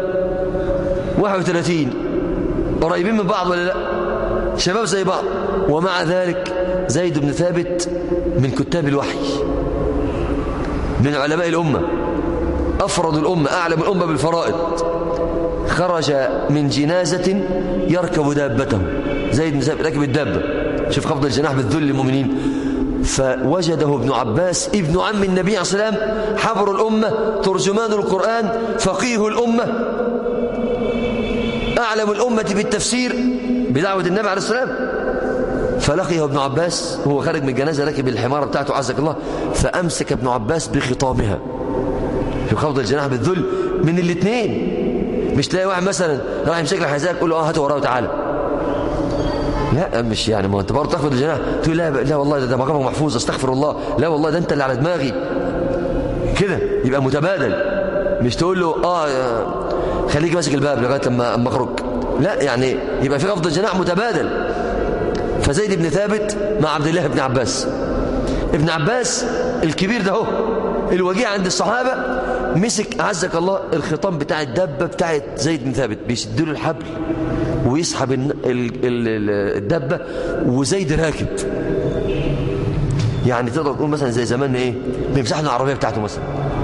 31 قريبين من بعض ولا لا شباب زي بعض ومع ذلك زيد بن ثابت من كتاب الوحي من علماء الأمة أفرض الأمة أعلم الأمة بالفرائض خرج من جنازة يركب دابته زيد بن ثابت ركب الدابة شوف خفض الجناح بالذل للمؤمنين فوجده ابن عباس ابن عم النبي عليه الصلاة والسلام حبر الأمة ترجمان القرآن فقيه الأمة أعلم الأمة بالتفسير بدعوة النبي عليه السلام فلقيه ابن عباس وهو خارج من الجنازة ركب الحمارة بتاعته عزك الله فأمسك ابن عباس بخطامها في خفض الجناح بالذل من الاثنين مش تلاقي واحد مثلا راح يمسك لك حذاء تقول له اه هاته وراه وتعالى لا مش يعني ما انت برضه تاخد الجناح تقول لا لا والله ده, ده مقامك محفوظ استغفر الله لا والله ده انت اللي على دماغي كده يبقى متبادل مش تقول له اه خليك ماسك الباب لغايه لما اما اخرج لا يعني يبقى في خفض الجناح متبادل فزيد بن ثابت مع عبد الله بن عباس ابن عباس الكبير ده هو الوجيه عند الصحابه مسك عزك الله الخطام بتاع الدبه بتاعت زيد بن ثابت بيشد له الحبل ويسحب الدبه وزيد راكب يعني تقدر تقول مثلا زي زمان ايه بيمسح له العربيه بتاعته مثلا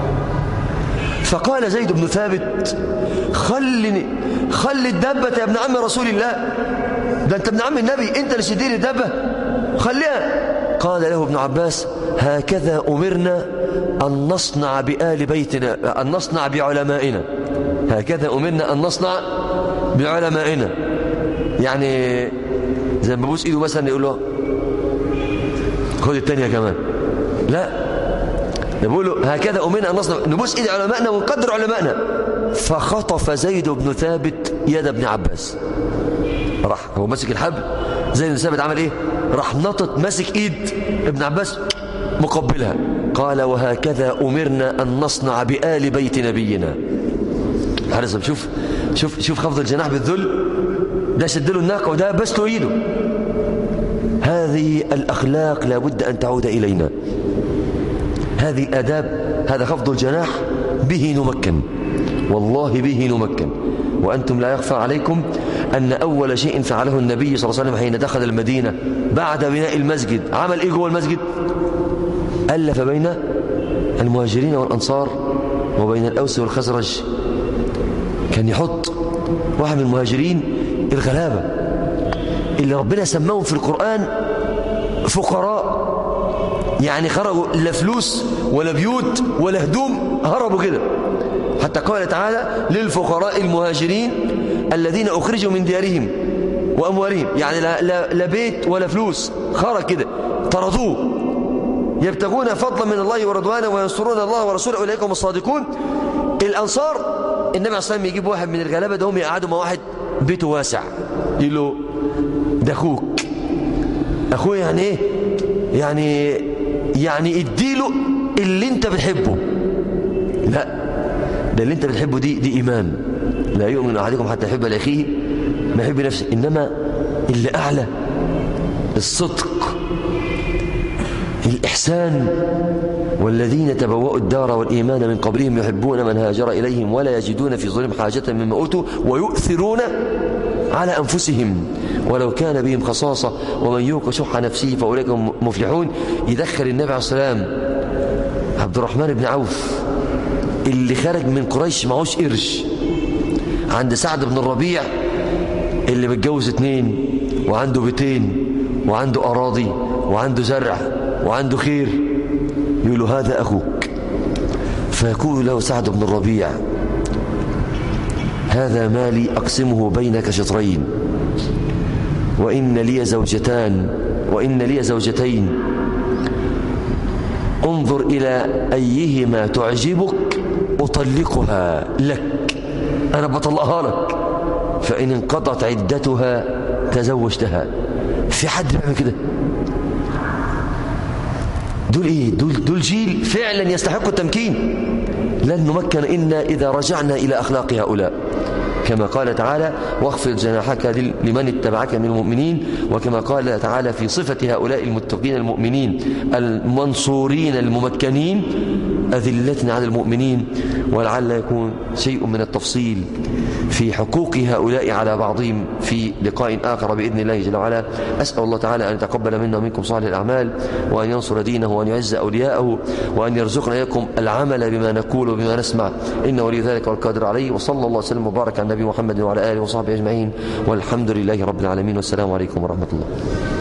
فقال زيد بن ثابت خلني خلي الدبة يا ابن عم رسول الله ده انت ابن عم النبي انت اللي شديني الدبة خليها قال له ابن عباس هكذا أمرنا أن نصنع بآل بيتنا أن نصنع بعلمائنا هكذا أمرنا أن نصنع بعلمائنا يعني زي ما بوس ايده مثلا يقول له خد الثانيه كمان لا نقول له هكذا أمرنا أن نصنع نبوس ايد علمائنا ونقدر علمائنا فخطف زيد بن ثابت يد ابن عباس راح هو ماسك الحبل زيد بن ثابت عمل ايه راح نطط ماسك ايد ابن عباس مقبلها قال وهكذا أمرنا أن نصنع بآل بيت نبينا حارس شوف شوف شوف خفض الجناح بالذل ده شد له الناقة وده بس له ايده هذه الأخلاق لابد أن تعود إلينا هذه الآداب هذا خفض الجناح به نمكن والله به نمكن وأنتم لا يخفى عليكم أن أول شيء فعله النبي صلى الله عليه وسلم حين دخل المدينة بعد بناء المسجد عمل إيه جوه المسجد ألف بين المهاجرين والأنصار وبين الأوس والخزرج كان يحط واحد من المهاجرين الغلابة اللي ربنا سماهم في القرآن فقراء يعني خرجوا لا فلوس ولا بيوت ولا هدوم هربوا كده حتى قال تعالى للفقراء المهاجرين الذين أخرجوا من ديارهم وأموالهم يعني لا, لا, لا بيت ولا فلوس خرج كده طردوه يبتغون فضلا من الله ورضوانا وينصرون الله ورسوله أولئك هم الصادقون الأنصار النبي عليه الصلاة والسلام يجيب واحد من الغلابة ده هم يقعدوا مع واحد بيته واسع يقول له ده أخوك أخوه يعني إيه يعني يعني اديله اللي انت بتحبه لا ده اللي انت بتحبه دي دي إيمان لا يؤمن أحدكم حتى يحب لأخيه ما يحب نفسه إنما اللي أعلى الصدق الإحسان والذين تبوأوا الدار والإيمان من قبلهم يحبون من هاجر إليهم ولا يجدون في ظلم حاجة مما أوتوا ويؤثرون على أنفسهم ولو كان بهم خصاصة ومن يوق شح نفسه فأولئك هم مفلحون يدخل النبي عليه السلام عبد الرحمن بن عوف اللي خرج من قريش معوش قرش عند سعد بن الربيع اللي متجوز اتنين وعنده بيتين وعنده أراضي وعنده زرع وعنده خير يقول له هذا أخوك فيقول له سعد بن الربيع هذا مالي أقسمه بينك شطرين وإن لي زوجتان وإن لي زوجتين انظر إلى أيهما تعجبك أطلقها لك أنا بطلقها لك فإن انقضت عدتها تزوجتها في حد بيعمل كده دول ايه دول, دول جيل فعلا يستحق التمكين لن نمكن إنا إذا رجعنا إلى أخلاق هؤلاء كما قال تعالى واخفض جناحك لمن اتبعك من المؤمنين وكما قال تعالى في صفة هؤلاء المتقين المؤمنين المنصورين الممكنين أذلة على المؤمنين ولعل يكون شيء من التفصيل في حقوق هؤلاء على بعضهم في لقاء آخر بإذن الله جل وعلا أسأل الله تعالى أن يتقبل منا ومنكم صالح الأعمال وأن ينصر دينه وأن يعز أولياءه وأن يرزقنا إياكم العمل بما نقول وبما نسمع إن ولي ذلك والقادر عليه وصلى الله وسلم وبارك على النبي محمد وعلى آله وصحبه أجمعين والحمد لله رب العالمين والسلام عليكم ورحمة الله